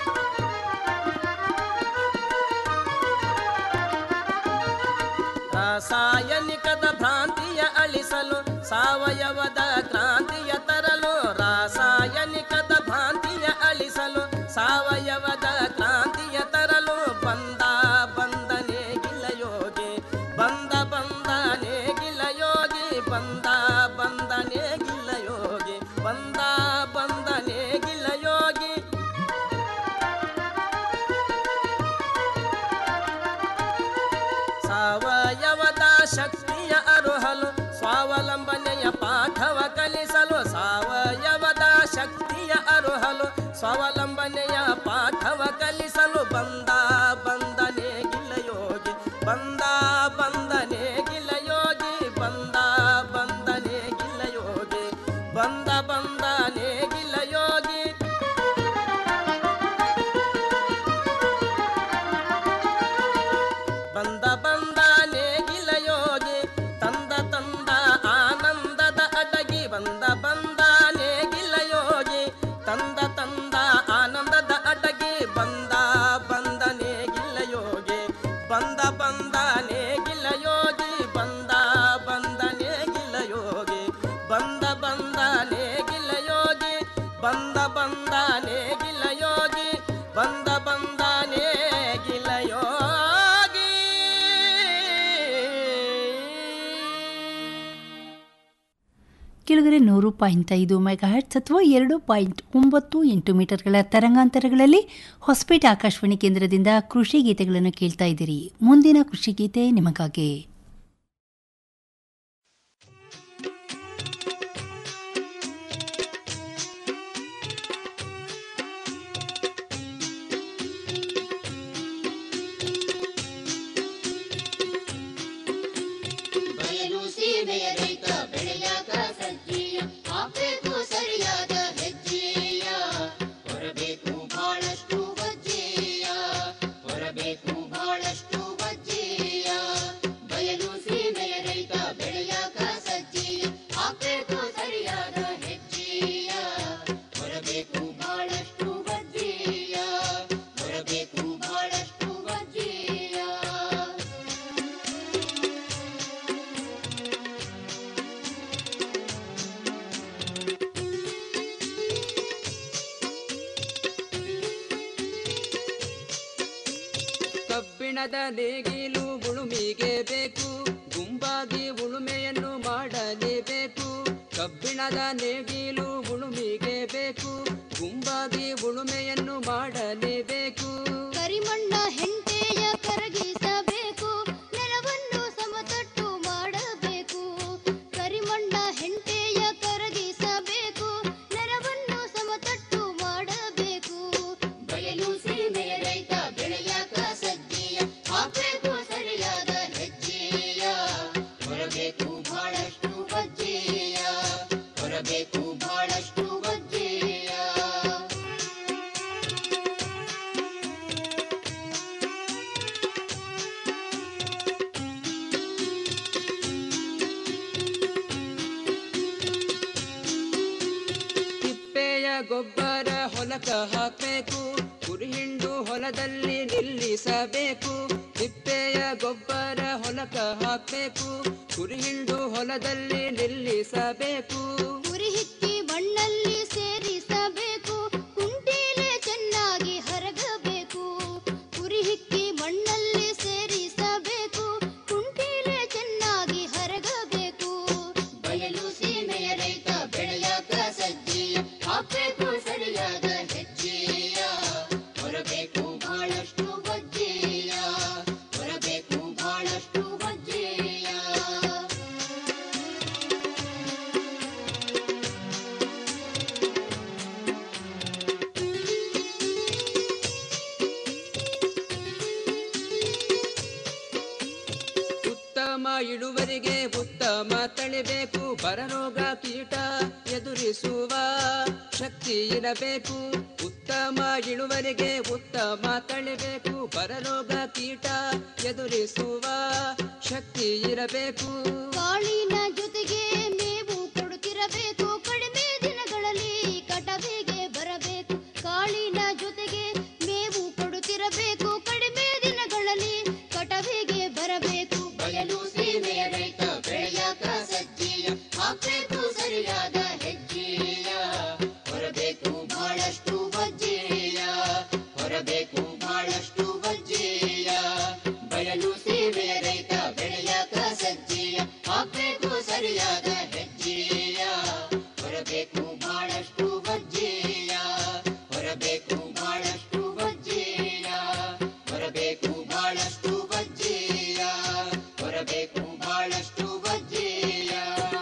F: ರಾಸಾಯನಿಕದ ಭ್ರಾಂತಿಯ ಅಳಿಸಲು ಸಾವಯವದ ಕ್ರಾಂತಿಯ ತರಲು ರಾಸಾಯನಿಕದ ಭ್ರಾಂತಿಯ ಅಳಿಸಲು ಸಾವಯವದ ಕ್ರಾಂತಿಯ ತರಲು ಬಂದ ಬಂದನೆ ಗಿಲಯೋಗಿ ಬಂದ ಬಂದನೆ ಗಿಲಯೋಗಿ ಬಂದ ಬಂದನೆ ಗಿಲಯೋಗಿ ಬಂದ ಬಂದನೆ ಗಿಲಯೋಗಿ ಸಾವಯವದ ಶಕ್ತಿಯ ಅರುಹಲು ಸ್ವಾವಲಂಬನೆಯ ಪಾಠವ ಕಲಿಸಲು ಸಾವಯವದ ಶಕ್ತಿಯ ಅರುಹಲು ಸ್ವಾವಲಂಬನೆಯ ಪಾಠವ ಕಲಿಸಲು ಬಂದ ಬಂದನೆ ಗಿಲಯೋಗಿ ಬಂದ ಬಂದನೆ ಗಿಲಯೋಗಿ ಬಂದ ಬಂದನೆ ಗಿಲಯೋಗಿ ಬಂದ ಬಂದನೆ ಗಿಲಯೋಗಿ ಬಂದ ಬಂದ ನೇಗಿಲ ಯೋಗಿ ತಂದ ತಂದ ಆನಂದದ ಅಡಗಿ ಬಂದ ಬಂದ ನೇಗಿಲ ಯೋಗಿ ತಂದ ತಂದ ಆನಂದದ ಅಡಗಿ ಬಂದ ಬಂದ ನೇಗಿಲ ಯೋಗಿ ಬಂದ ಬಂದ ನೇಗಿಲ ಯೋಗಿ ಬಂದ ಬಂದ ನೇಗಿಲ ಯೋಗಿ ಬಂದ ಬಂದ ನೇಗಿಲ ಯೋಗಿ ಬಂದ ಬಂದ ನೇಗಿಲ ಯೋಗಿ ಬಂದ ಬಂದ ನೇಗಿಲ ಯೋಗಿ
B: ಕೆಳಗರೆ ನೂರು ಪಾಯಿಂಟ್ ಐದು ಮೆಗಾಹೆಟ್ಸ್ ಅಥವಾ ಎರಡು ಪಾಯಿಂಟ್ ಒಂಬತ್ತು ಎಂಟು ಮೀಟರ್ಗಳ ತರಂಗಾಂತರಗಳಲ್ಲಿ ಹೊಸಪೇಟೆ ಆಕಾಶವಾಣಿ ಕೇಂದ್ರದಿಂದ ಕೃಷಿ ಗೀತೆಗಳನ್ನು ಕೇಳ್ತಾ ಇದ್ದೀರಿ ಮುಂದಿನ ಕೃಷಿ ಗೀತೆ ನಿಮಗಾಗಿ
G: ಬಯಲು ಸೀಮೆಯ ರೈತ ಬೆಳೆಯಾಗ ಸಜ್ಜೀಯ ಹಾಕ್ಬೇಕು ಸರಿಯಾದ ಹೆಜ್ಜೆಯ ಹೊರಬೇಕು ಬಹಳಷ್ಟು ವಜ್ಜೆಯ ಹೊರಬೇಕು ಬಹಳಷ್ಟು ವಜ್ಜೆಯ ಬಯಲು ಸೀಮೆಯ ರೈತ ಬೆಳೆಯಾಗ ಸಜ್ಜೀಯ ಹಾಕ್ಬೇಕು ಸರಿಯಾದ ಹೆಜ್ಜೆಯ ಹೊರಬೇಕು ಬಹಳಷ್ಟು ವಜ್ಜೆಯ ಹೊರಬೇಕು ಬಹಳಷ್ಟು ವಜ್ಜೆಯ
H: ಕಬ್ಬಿಣದ ನೇಗಿಲು ಉಳುಮಿಗೆ ಬೇಕು ಗುಂಪಾಗಿ ಉಳುಮೆಯನ್ನು ಮಾಡಲೇಬೇಕು ಕಬ್ಬಿಣದ ನೇಗಿಲು ಉಳುಮಿಗೆ ಬೇಕು ಗುಂಪಾಗಿ ಉಳುಮೆಯನ್ನು ಮಾಡಲೇಬೇಕು
G: ಕರಿಮಣ್ಣ ಹೆಂಟೆಯ ಕರಗಿಸಬೇಕು ನೆಲವನ್ನು ಸಮತಟ್ಟು ಮಾಡಬೇಕು ಕರಿಮಣ್ಣ ಹೆಂಟೆಯ ಕರಗಿಸಬೇಕು ನೆಲವನ್ನು ಸಮತಟ್ಟು ಮಾಡಬೇಕು ಬಯಲು ಸೀಮೆಯ ರೈತ ಬೆಳೆಯಾಕ ಸಜ್ಜೆಯ ಹಾಕಬೇಕು ಸರಿಯಾದ ಹೆಜ್ಜೆಯ ಹೊರಬೇಕು ಬಹಳಷ್ಟು ವಜ್ಜೆಯ ಹೊರಬೇಕು ಬಹಳಷ್ಟು ವಜ್ಜೆಯ
H: ತಿಪ್ಪೆಯ ಗೊಬ್ಬರ ಹೊಲಕ ಹಾಕಬೇಕು ಕುರಿಹಿಂಡು ಹೊಲದಲ್ಲಿ ನಿಲ್ಲಿಸಬೇಕು ತಿಪ್ಪೆಯ ಗೊಬ್ಬರ ಹೊಲ ಹೊಲಕ ಹಾಕ್ಬೇಕು ಕುರಿ ಹಿಂಡು ಹೊಲದಲ್ಲಿ ನಿಲ್ಲಿಸಬೇಕು
G: ಕುರಿ ಹಿಕ್ಕಿ ಮಣ್ಣಲ್ಲಿ ಸೇರಿಸಬೇಕು ಕುಂಟೀಲೆ ಚೆನ್ನಾಗಿ ಹರಗಬೇಕು ಕುರಿ ಹಿಕ್ಕಿ ಮಣ್ಣಲ್ಲಿ ಸೇರಿಸಬೇಕು ಕುಂಟೀಲೆ ಚೆನ್ನಾಗಿ ಹರಗಬೇಕು ಬಯಲು ಸೀಮೆಯ ರೈತ ಬೆಳೆಯಾಕ ಸಜ್ಜಿಯ ಹಾಕ್ಬೇಕು ಸರಿಯಾದ ಹೆಜ್ಜೆಯ ಹೊರಬೇಕು ಬಹಳಷ್ಟು ಬಜ್ಜೆಯ ಹೊರಬೇಕು ಬಹಳಷ್ಟು ಬಜ್ಜೆಯ
H: ಉತ್ತಮ ಇಳುವರಿಗೆ ಉತ್ತಮ ತಳಿಬೇಕು ಬರರೋಗ ಕೀಟ ಎದುರಿಸುವ ಶಕ್ತಿ ಇರಬೇಕು ಉತ್ತಮ ಇಳುವರಿಗೆ ಉತ್ತಮ ತಳಿಬೇಕು ಬರರೋಗ ಕೀಟ ಎದುರಿಸುವ ಶಕ್ತಿ ಇರಬೇಕು
G: ಕಾಳಿನ ಜೊತೆಗೆ ಮೇವು ಕೊಡುತ್ತಿರಬೇಕು ಕಡಿಮೆ ದಿನಗಳಲ್ಲಿ ಕಟವಿಗೆ ಬರಬೇಕು ಕಾಳಿನ ಜೊತೆಗೆ ಮೇವು ಕೊಡುತ್ತಿರಬೇಕು ಕಡಿಮೆ ದಿನಗಳಲ್ಲಿ ಕಟವಿಗೆ ಬರಬೇಕು ಬಯಲು ಸೀಮೆಯ ರೈತ ಬೆಳೆಯಾಕ ಸಜ್ಜಿಯ ಹಾಕ್ಬೇಕು ಸರಿಯಾದ ಹೆಜ್ಜೆಯ ಹೊರಬೇಕು ಬಹಳಷ್ಟು ಬಜ್ಜೆಯ ಹೊರಬೇಕು ಬಹಳಷ್ಟು ಬಜ್ಜೆಯ ಬಯಲು ಸೀಮೆಯ ರೈತ ಬೆಳೆಯಾಕ ಸಜ್ಜಿಯ ಹಾಕ್ಬೇಕು ಸರಿಯಾದ ಹೆಜ್ಜೆಯ ಹೊರಬೇಕು ಬಹಳಷ್ಟು ಬಜ್ಜೆಯ ಹೊರಬೇಕು ಬಹಳಷ್ಟು ಬಜ್ಜೆಯ ಹೊರಬೇಕು ಬಹಳಷ್ಟು ಬಜ್ಜೆಯ ಹೊರಬೇಕು ಬಹಳಷ್ಟು ಬಜ್ಜೆಯ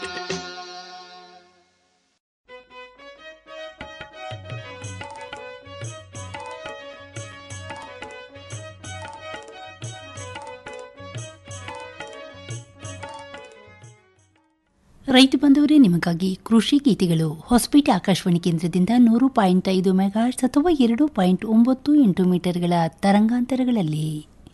B: ರೈತ ಬಂಧುವರೇ ನಿಮಗಾಗಿ ಕೃಷಿ ಗೀತೆಗಳು ಹೊಸಪೇಟೆ ಆಕಾಶವಾಣಿ ಕೇಂದ್ರದಿಂದ ನೂರು ಪಾಯಿಂಟ್ ಐದು ಮೆಗಾಹರ್ಟ್ಸ್ ಅಥವಾ ಎರಡು ಪಾಯಿಂಟ್ ಒಂಬತ್ತು ಎಂಟು ಮೀಟರ್ಗಳ ತರಂಗಾಂತರಗಳಲ್ಲಿ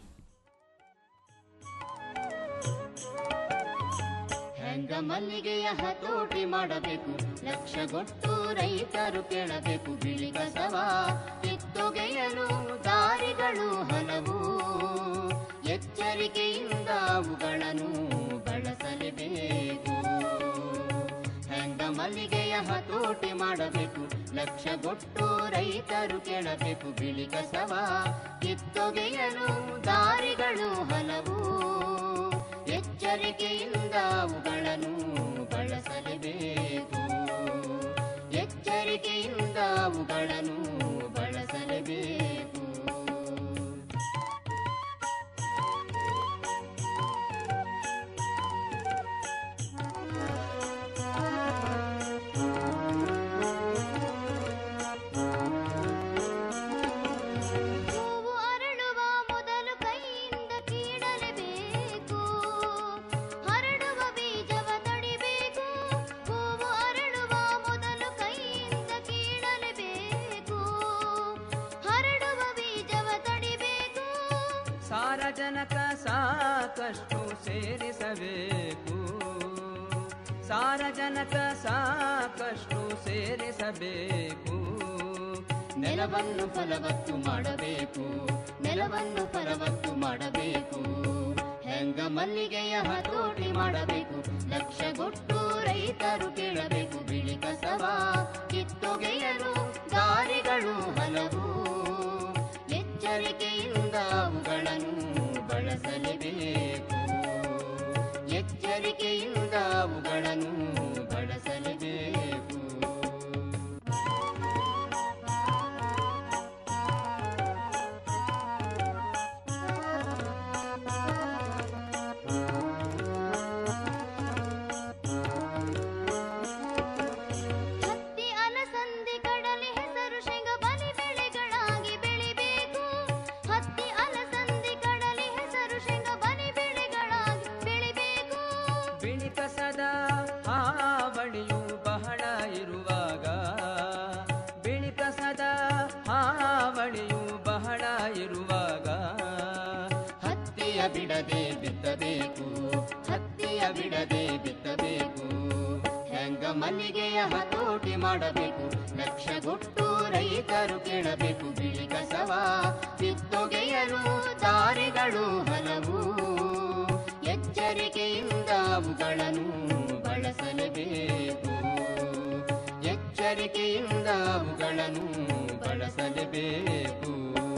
G: ಹೆಂಗ ಮಲ್ಲಿಗೆಯ ಹತೋಟಿ ಮಾಡಬೇಕು ಲಕ್ಷಗೊಟ್ಟು ರೈತರು ಕೇಳಬೇಕು ಬಿಳಿ ಕಸವ ಕಿತ್ತೊಗೆಯಲು ದಾರಿಗಳು ಹಲವು ಎಚ್ಚರಿಕೆಯಿಂದ ಅವುಗಳನ್ನು ಬಳಸಲೇಬೇಕು ಹೆಂಗ ಮಲ್ಲಿಗೆಯ ಹತೋಟಿ ಮಾಡಬೇಕು ಲಕ್ಷಗೊಟ್ಟು ರೈತರು ಕೇಳಬೇಕು ಬಿಳಿ ಕಸವ ಕಿತ್ತೊಗೆಯಲು ದಾರಿಗಳು ಹಲವು ಎಚ್ಚರಿಕೆಯಿಂದ ಅವುಗಳನ್ನು ಬಳಸಲೇಬೇಕು ಎಚ್ಚರಿಕೆಯಿಂದ ಅವುಗಳನ್ನು ಬಳಸಲೇಬೇಕು ಹೂವು ಅರಳುವ ಮೊದಲು ಕೈಯಿಂದ ಕೀಳಲೇಬೇಕು ಹರಡುವ ಬೀಜವ ತಡಿಬೇಕು ಹೂವು ಅರಳುವ ಮೊದಲು ಕೈಯಿಂದ ಕೀಳಲೇಬೇಕು ಹರಡುವ ಬೀಜವ ತಡಿಬೇಕು
H: ಸಾರಜನಕ ಸಾಕಷ್ಟು ಸೇರಿಸಬೇಕು ಸಾರಜನಕ ಸಾಕಷ್ಟು ಸೇರಿಸಬೇಕು
G: ನೆಲವನ್ನು ಫಲವತ್ತು ಮಾಡಬೇಕು ನೆಲವನ್ನು ಫಲವತ್ತು ಮಾಡಬೇಕು ಹೆಂಗ ಮಲ್ಲಿಗೆಯ ಹತೋಟಿ ಮಾಡಬೇಕು ಲಕ್ಷಗೊಟ್ಟು ರೈತರು ಕೇಳಬೇಕು ಬಿಳಿ ಕಸವ ಕಿತ್ತೊಗೆಯಲು ದಾರಿಗಳು ಹಲವು ಎಚ್ಚರಿಕೆಯಿಂದ ಅವುಗಳನ್ನು ಬಳಸಲೇಬೇಕು ಎಚ್ಚರಿಕೆಯಿಂದ ಅವುಗಳನ್ನು ಬಳಸಲೇಬೇಕು ಹತ್ತಿ ಅಲಸಂದಿ ಕಡಲೆ ಹೆಸರು ಶೇಂಗ ಬಲಿ ಬೆಳೆಗಳಾಗಿ ಬೆಳಿಬೇಕು ಹತ್ತಿ ಅಲಸಂದಿ ಕಡಲೆ ಹೆಸರು ಶೇಂಗ ಬಲಿ ಬೆಳೆಗಳಾಗಿ ಬೆಳಿಬೇಕು
H: ಬಿಳಿ ಕಸದ ಹಾವಳಿಯು ಬಹಳ ಇರುವಾಗ ಬಿಳಿ ಕಸದ ಹಾವಳಿಯು ಬಹಳ ಇರುವಾಗ
G: ಹತ್ತಿಯ ಬಿಡದೆ ಬಿತ್ತಬೇಕು ಹತ್ತಿಯ ಬಿಡದೆ ಬಿತ್ತಬೇಕು ಹೆಂಗ ಮಲ್ಲಿಗೆಯ ಹತೋಟಿ ಮಾಡಬೇಕು ಲಕ್ಷಗೊಟ್ಟು ರೈತರು ಕೇಳಬೇಕು ಬಿಳಿ ಕಸವ ಕಿತ್ತೊಗೆಯಲು ದಾರಿಗಳು ಹಲವು ಎಚ್ಚರಿಕೆಯಿಂದ ಅವುಗಳನ್ನು ಬಳಸಲೇಬೇಕು ಎಚ್ಚರಿಕೆಯಿಂದ ಅವುಗಳನ್ನು ಬಳಸಲೇಬೇಕು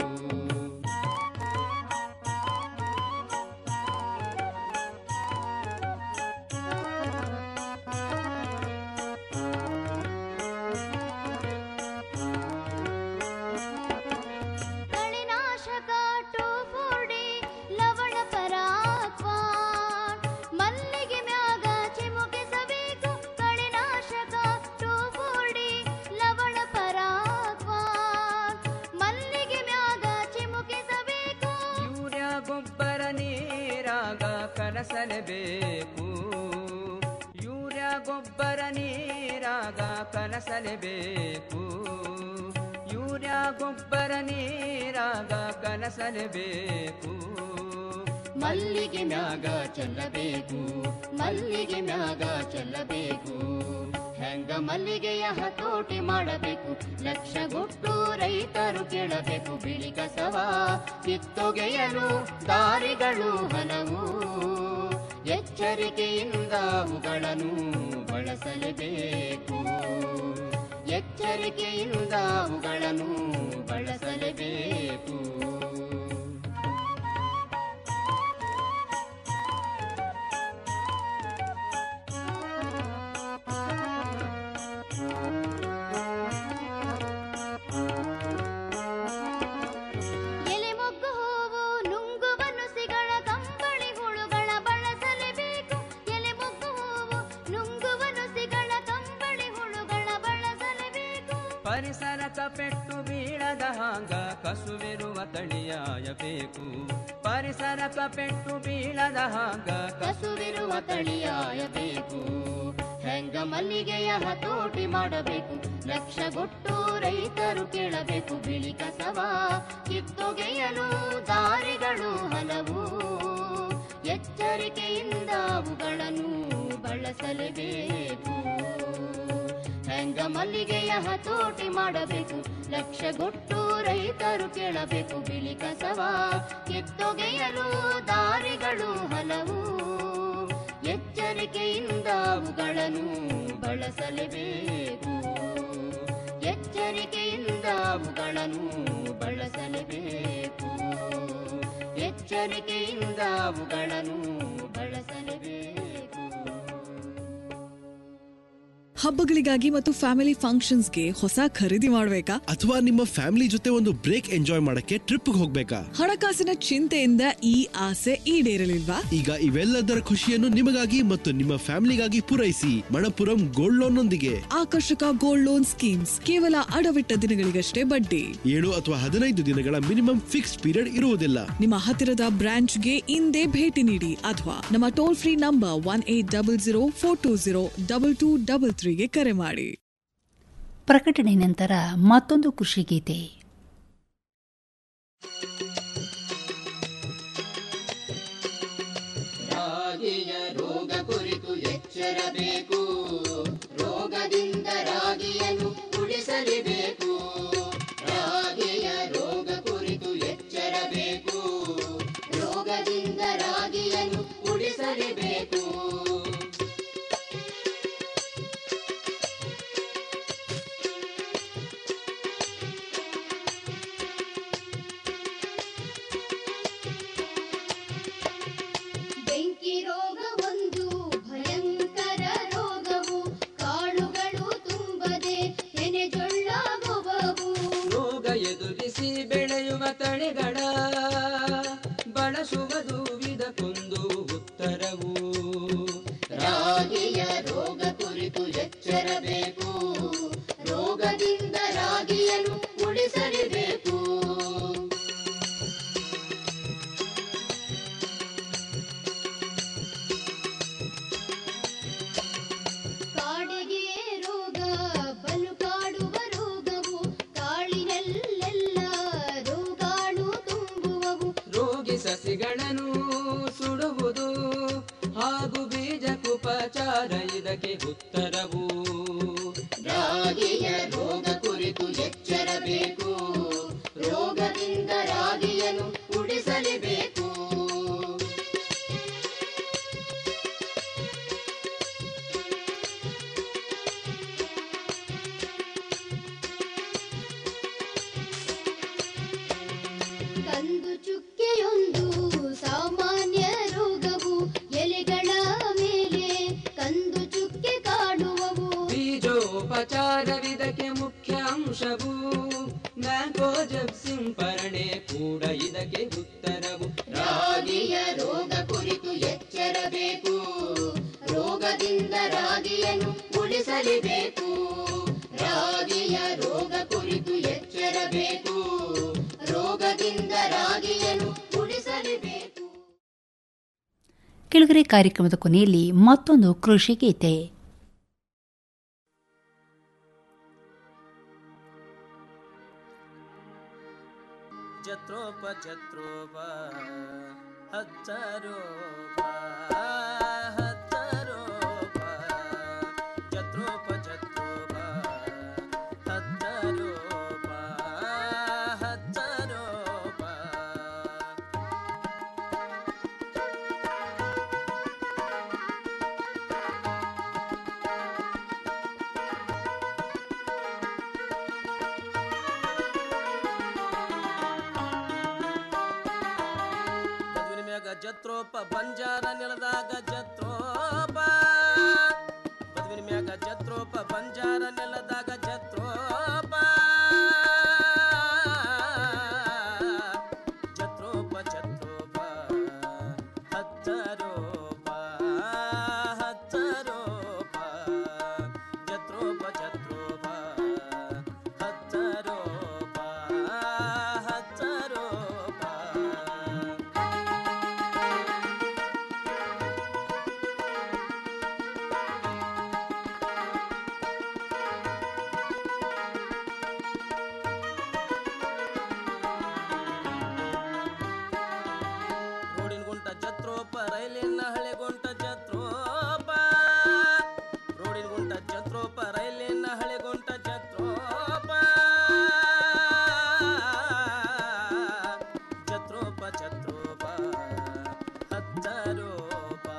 I: ಕಳೆನಾಶಕ ಟೋಫೋಡಿ ಲವಣ ಪರಾಕ್ವಾನ್ ಮಲ್ಲಿಗೆ ಮ್ಯಾಗ ಚಿಮುಕಿಸಬೇಕು ಕಳೆನಾಶಕ ಟೋಫೋಡಿ ಲವಣ ಪರಾಕ್ವಾನ್ ಮಲ್ಲಿಗೆ ಮ್ಯಾಗ ಚಿಮುಕಿಸಬೇಕು
H: ಯೂರಿಯಾ ಗೊಬ್ಬರ ನೀರಾಗ ಕಲಸಲೇಬೇಕು ಯೂರಿಯಾ ಗೊಬ್ಬರ ನೀರಾಗ ಕಲಸಲೇಬೇಕು ಯೂರಿಯಾ ಗೊಬ್ಬರ ನೀರಾಗ ಕಲಸಲೇಬೇಕು
G: ಮಲ್ಲಿಗೆ ಮ್ಯಾಗ ಚೆಲ್ಲಬೇಕು ಮಲ್ಲಿಗೆ ಮ್ಯಾಗ ಚೆಲ್ಲಬೇಕು ಹೆಂಗ ಮಲ್ಲಿಗೆಯ ಹತೋಟಿ ಮಾಡಬೇಕು ಲಕ್ಷಗೊಟ್ಟು ರೈತರು ಕೇಳಬೇಕು ಬಿಳಿ ಕಸವ ಕಿತ್ತೊಗೆಯಲು ದಾರಿಗಳು ಹಲವು ಎಚ್ಚರಿಕೆಯಿಂದ ಅವುಗಳನ್ನು ಬಳಸಲೇಬೇಕು ಎಚ್ಚರಿಕೆಯಿಂದ ಅವುಗಳನ್ನು ಬಳಸಲೇಬೇಕು
I: ಎಲೆ ಮೊಗ್ಗು ಹೂವು ನುಂಗುವ ನುಸಿಗಳ ಕಂಬಳಿ ಹುಳುಗಳ ಬಳಸಲೇಬೇಕು ಎಲೆ ಮೊಗ್ಗು ಹೂವು ನುಂಗುವ ನುಸಿಗಳ ಕಂಬಳಿ ಹುಳುಗಳ ಬಳಸಲೇಬೇಕು
H: ಪರಿಸರಕ ಪೆಟ್ಟು ಬೀಳದ ಹಾಂಗ ಕಸುವಿರುವ ತಳಿಯಾಯಬೇಕು ಪರಿಸರಕ ಪೆಟ್ಟು ಬೀಳದ ಹಾಂಗ
G: ಕಸುವಿರುವ ತಳಿಯಾಯಬೇಕು ಹೆಂಗ ಮಲ್ಲಿಗೆಯ ಹತೋಟಿ ಮಾಡಬೇಕು ಲಕ್ಷಗೊಟ್ಟು ರೈತರು ಕೇಳಬೇಕು ಬಿಳಿ ಕಸವ ಕಿತ್ತೊಗೆಯಲು ದಾರಿಗಳು ಹಲವು ಎಚ್ಚರಿಕೆಯಿಂದ ಅವುಗಳನ್ನು ಬಳಸಲೇಬೇಕು ಹೆಂಗ ಮಲ್ಲಿಗೆಯ ಹತೋಟಿ ಮಾಡಬೇಕು ಲಕ್ಷಗೊಟ್ಟು ರೈತರು ಕೇಳಬೇಕು ಬಿಳಿ ಕಸವ ಕಿತ್ತೊಗೆಯಲು ದಾರಿಗಳು ಹಲವು ಎಚ್ಚರಿಕೆಯಿಂದ ಅವುಗಳನ್ನು ಬಳಸಲೇಬೇಕು ಎಚ್ಚರಿಕೆಯಿಂದ ಅವುಗಳನ್ನು ಬಳಸಲೇಬೇಕು ಎಚ್ಚರಿಕೆಯಿಂದ ಅವುಗಳನ್ನು ಬಳಸಲೇಬೇಕು
J: ಹಬ್ಬಗಳಿಗಾಗಿ ಮತ್ತು ಫ್ಯಾಮಿಲಿ ಫಂಕ್ಷನ್ಸ್ಗೆ ಹೊಸ ಖರೀದಿ ಮಾಡಬೇಕಾ
K: ಅಥವಾ ನಿಮ್ಮ ಫ್ಯಾಮಿಲಿ ಜೊತೆ ಒಂದು ಬ್ರೇಕ್ ಎಂಜಾಯ್ ಮಾಡಕ್ಕೆ ಟ್ರಿಪ್ ಹೋಗ್ಬೇಕಾ
J: ಹಣಕಾಸಿನ ಚಿಂತೆಯಿಂದ ಈ ಆಸೆ ಈಡೇರಲಿಲ್ವಾ
K: ಈಗ ಇವೆಲ್ಲದರ ಖುಷಿಯನ್ನು ನಿಮಗಾಗಿ ಮತ್ತು ನಿಮ್ಮ ಫ್ಯಾಮಿಲಿಗಾಗಿ ಪೂರೈಸಿ ಮಣಪುರಂ ಗೋಲ್ಡ್ ಲೋನ್ ನೊಂದಿಗೆ
J: ಆಕರ್ಷಕ ಗೋಲ್ಡ್ ಲೋನ್ ಸ್ಕೀಮ್ಸ್ ಕೇವಲ ಅಡವಿಟ್ಟ ದಿನಗಳಿಗಷ್ಟೇ ಬಡ್ಡಿ
K: ಏಳು ಅಥವಾ ಹದಿನೈದು ದಿನಗಳ ಮಿನಿಮಮ್ ಫಿಕ್ಸ್ ಪೀರಿಯಡ್ ಇರುವುದಿಲ್ಲ
J: ನಿಮ್ಮ ಹತ್ತಿರದ ಬ್ರಾಂಚ್ಗೆ ಇಂದೇ ಭೇಟಿ ನೀಡಿ ಅಥವಾ ನಮ್ಮ toll free number one eight double zero four two zero double two double ತ್ರೀಗೆ ಕರೆ ಮಾಡಿ
B: ಪ್ರಕಟಣೆ ನಂತರ ಮತ್ತೊಂದು ಕೃಷಿ ಗೀತೆ
G: ರಾಗಿಯ ರೋಗ ಕುರಿತು ಎಚ್ಚರಬೇಕು ರೋಗದಿಂದ ರಾಗಿಯನ್ನು ಉಳಿಸಲೇಬೇಕು ರಾಗಿಯ ರೋಗ ಕುರಿತು ಎಚ್ಚರಬೇಕು ರೋಗದಿಂದ ರಾಗಿಯನ್ನು ಉಳಿಸಲೇಬೇಕು
I: ಬೆಂಕಿ ರೋಗ ಒಂದು ಭಯಂಕರ ರೋಗವು ಕಾಳುಗಳು ತುಂಬದೆ ಎನೆಜೊಳ್ಳಾಗುವವು
H: ರೋಗ ಎದುರಿಸಿ ಬೆಳೆಯುವ ತಳಿಗಳ ಬಳಸುವುದು ಇದಕ್ಕೊಂದು ಉತ್ತರವು
G: ರಾಗಿಯ ರೋಗ ಕುರಿತು ಎಚ್ಚರಬೇಕು ರೋಗದಿಂದ ರಾಗಿಯನ್ನು ಉಳಿಸಲೇಬೇಕು
I: ಕಾಡಿಗೆ ರೋಗ ಬಲು ಕಾಡುವ ರೋಗವು ಕಾಳಿನಲ್ಲೆಲ್ಲ ರೋಗಾಣು ತುಂಬುವವು
H: ರೋಗಿ ಸಸಿಗಳನ್ನು ಸುಡುವುದು ಹಾಗೂ ಬೀಜಕ್ಕುಪಚಾರ ಇದಕ್ಕೆ ಉತ್ತರವು
G: ರಾಗಿಯ ರೋಗ ಕುರಿತು ಎಚ್ಚರಬೇಕು ರೋಗದಿಂದ ರಾಗಿಯನ್ನು ಉಳಿಸಲೇಬೇಕು
H: ಔಷಧವು ಮ್ಯಾಂಕೋಜಬ್ ಸಿಂಪರಣೆ ಕೂಡ ಇದಕ್ಕೆ ಉತ್ತರವು
G: ರಾಗಿಯ ರೋಗ ಕುರಿತು ಎಚ್ಚರಬೇಕು ರೋಗದಿಂದ ರಾಗಿಯನ್ನು ಉಳಿಸಲೇಬೇಕು ರಾಗಿಯ ರೋಗ ಕುರಿತು ಎಚ್ಚರಬೇಕು ರೋಗದಿಂದ ರಾಗಿಯನ್ನು ಉಳಿಸಲೇಬೇಕು
B: ಕೆಳಗರೆ ಕಾರ್ಯಕ್ರಮದ ಕೊನೆಯಲ್ಲಿ ಮತ್ತೊಂದು ಕೃಷಿ ಗೀತೆ
F: ಜತ್ರೋಪ ಜತ್ರೋಪ ಹಚ್ಚರೋಪ ಹಚ್ಚರೋಪ ಜತ್ರೋಪ ಜತ್ರೋಪ ಹಚ್ಚರೋಪ ಹಚ್ಚರೋಪ ಮದುವಿನ ಮ್ಯಾಗ ಜತ್ರೋಪ ಬಂಜಾರ ನೆಲದಾಗ ಜತ್ರೋಪ ಮದುವಿನ ಮ್ಯಾಗ ಜತ್ರೋಪ ಬಂಜಾರ ನೆಲದಾಗ ಜತ್ರೋಪ ಜತ್ರೋಪ ಜತ್ರೋಪ ಹಚ್ಚರೋಪ ಹಚ್ಚರೋಪ ಜತ್ರೋಪ ಜತ್ರೋಪ ಹಚ್ಚರೋಪ ಹಚ್ಚರೋಪ ರೋಡಿನ ಗುಂಟ ಜತ್ರೋಪ ರೈಲಿನ ಹಳೆ ಗುಂಟ ಜತ್ರೋಪ ರೋಡಿನ ಗುಂಟ ಜತ್ರೋಪ ರೈಲಿನ ಹಳೆ ಗುಂಟ ಜತ್ರೋಪ ಜತ್ರೋಪ ಜತ್ರೋಪ ಹಚ್ಚರೋಪ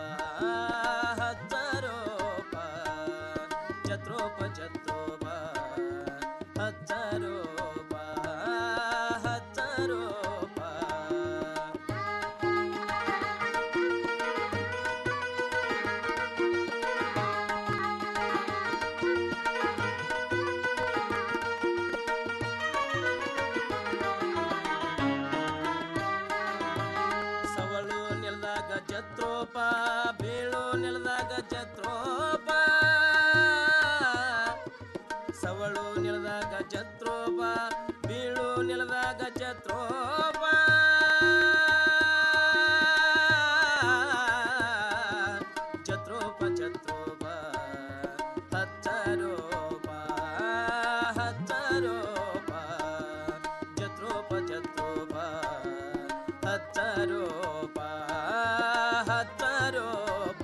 F: ಹಚ್ಚರೋಪ ಜತ್ರೋಪ ಜತ್ರೋಪ ಹಚ್ಚರೋಪ ಹಚ್ಚರೋಪ ಸವಳು ನೆಲದಾಗ ಜತ್ರೋಪ ಬೀಳು ನೆಲದಾಗ ಜತ್ರೋಪ ಸವಳು ನೆಲದಾಗ ಜತ್ರೋಪ ಬೀಳು ನೆಲದಾಗ ಜತ್ರೋಪ ಜತ್ರೋಪ ಜತ್ರೋಪ ಹಚ್ಚರೋಪ ಹಚ್ಚರೋಪ ಜತ್ರೋಪ ಜತ್ರೋಪ ಹಚ್ಚರೋಪ ಹಚ್ಚರೋಪ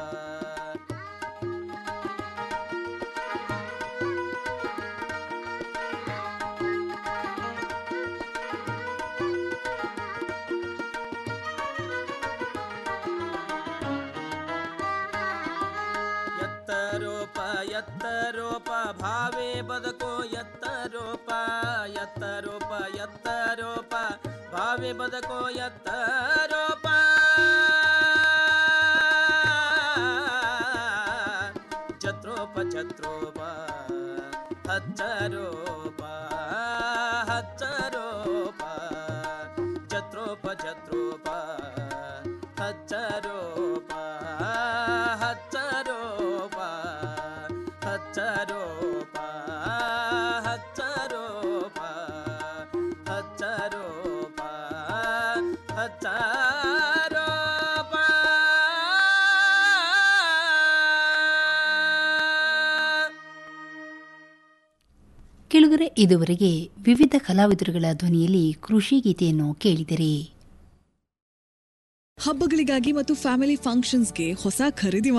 F: ಎತ್ತರೋಪ ಎತ್ತರೋಪ ಭಾವೇ ಬದುಕು ಎತ್ತರೋಪ ಎತ್ತರೋಪ ಎತ್ತರೋಪ ಭಾವೇ ಬದುಕು ಎತ್ತರೋಪ ಜತ್ರೋಪ ಜತ್ರೋಪ ಹಚ್ಚರೋಪ ಹಚ್ಚರೋಪ ಜತ್ರೋಪ ಜತ್ರೋಪ ಹಚ್ಚರೋಪ ಹಚ್ಚರೋಪ ಹಚ್ಚರೋಪ ಹಚ್ಚರೋಪ ಹಚ್ಚರೋಪ ಹಚ್ಚರೋಪ
B: ಕೆಳಗರೆ ಇದುವರೆಗೆ ವಿವಿಧ ಕಲಾವಿದರುಗಳ ಧ್ವನಿಯಲ್ಲಿ ಕೃಷಿ ಗೀತೆಯನ್ನು ಕೇಳಿದಿರಿ
J: ಹಬ್ಬಗಳಿಗಾಗಿ ಮತ್ತು ಫ್ಯಾಮಿಲಿ ಫಂಕ್ಷನ್ಸ್ಗೆ ಹೊಸ ಖರೀದಿ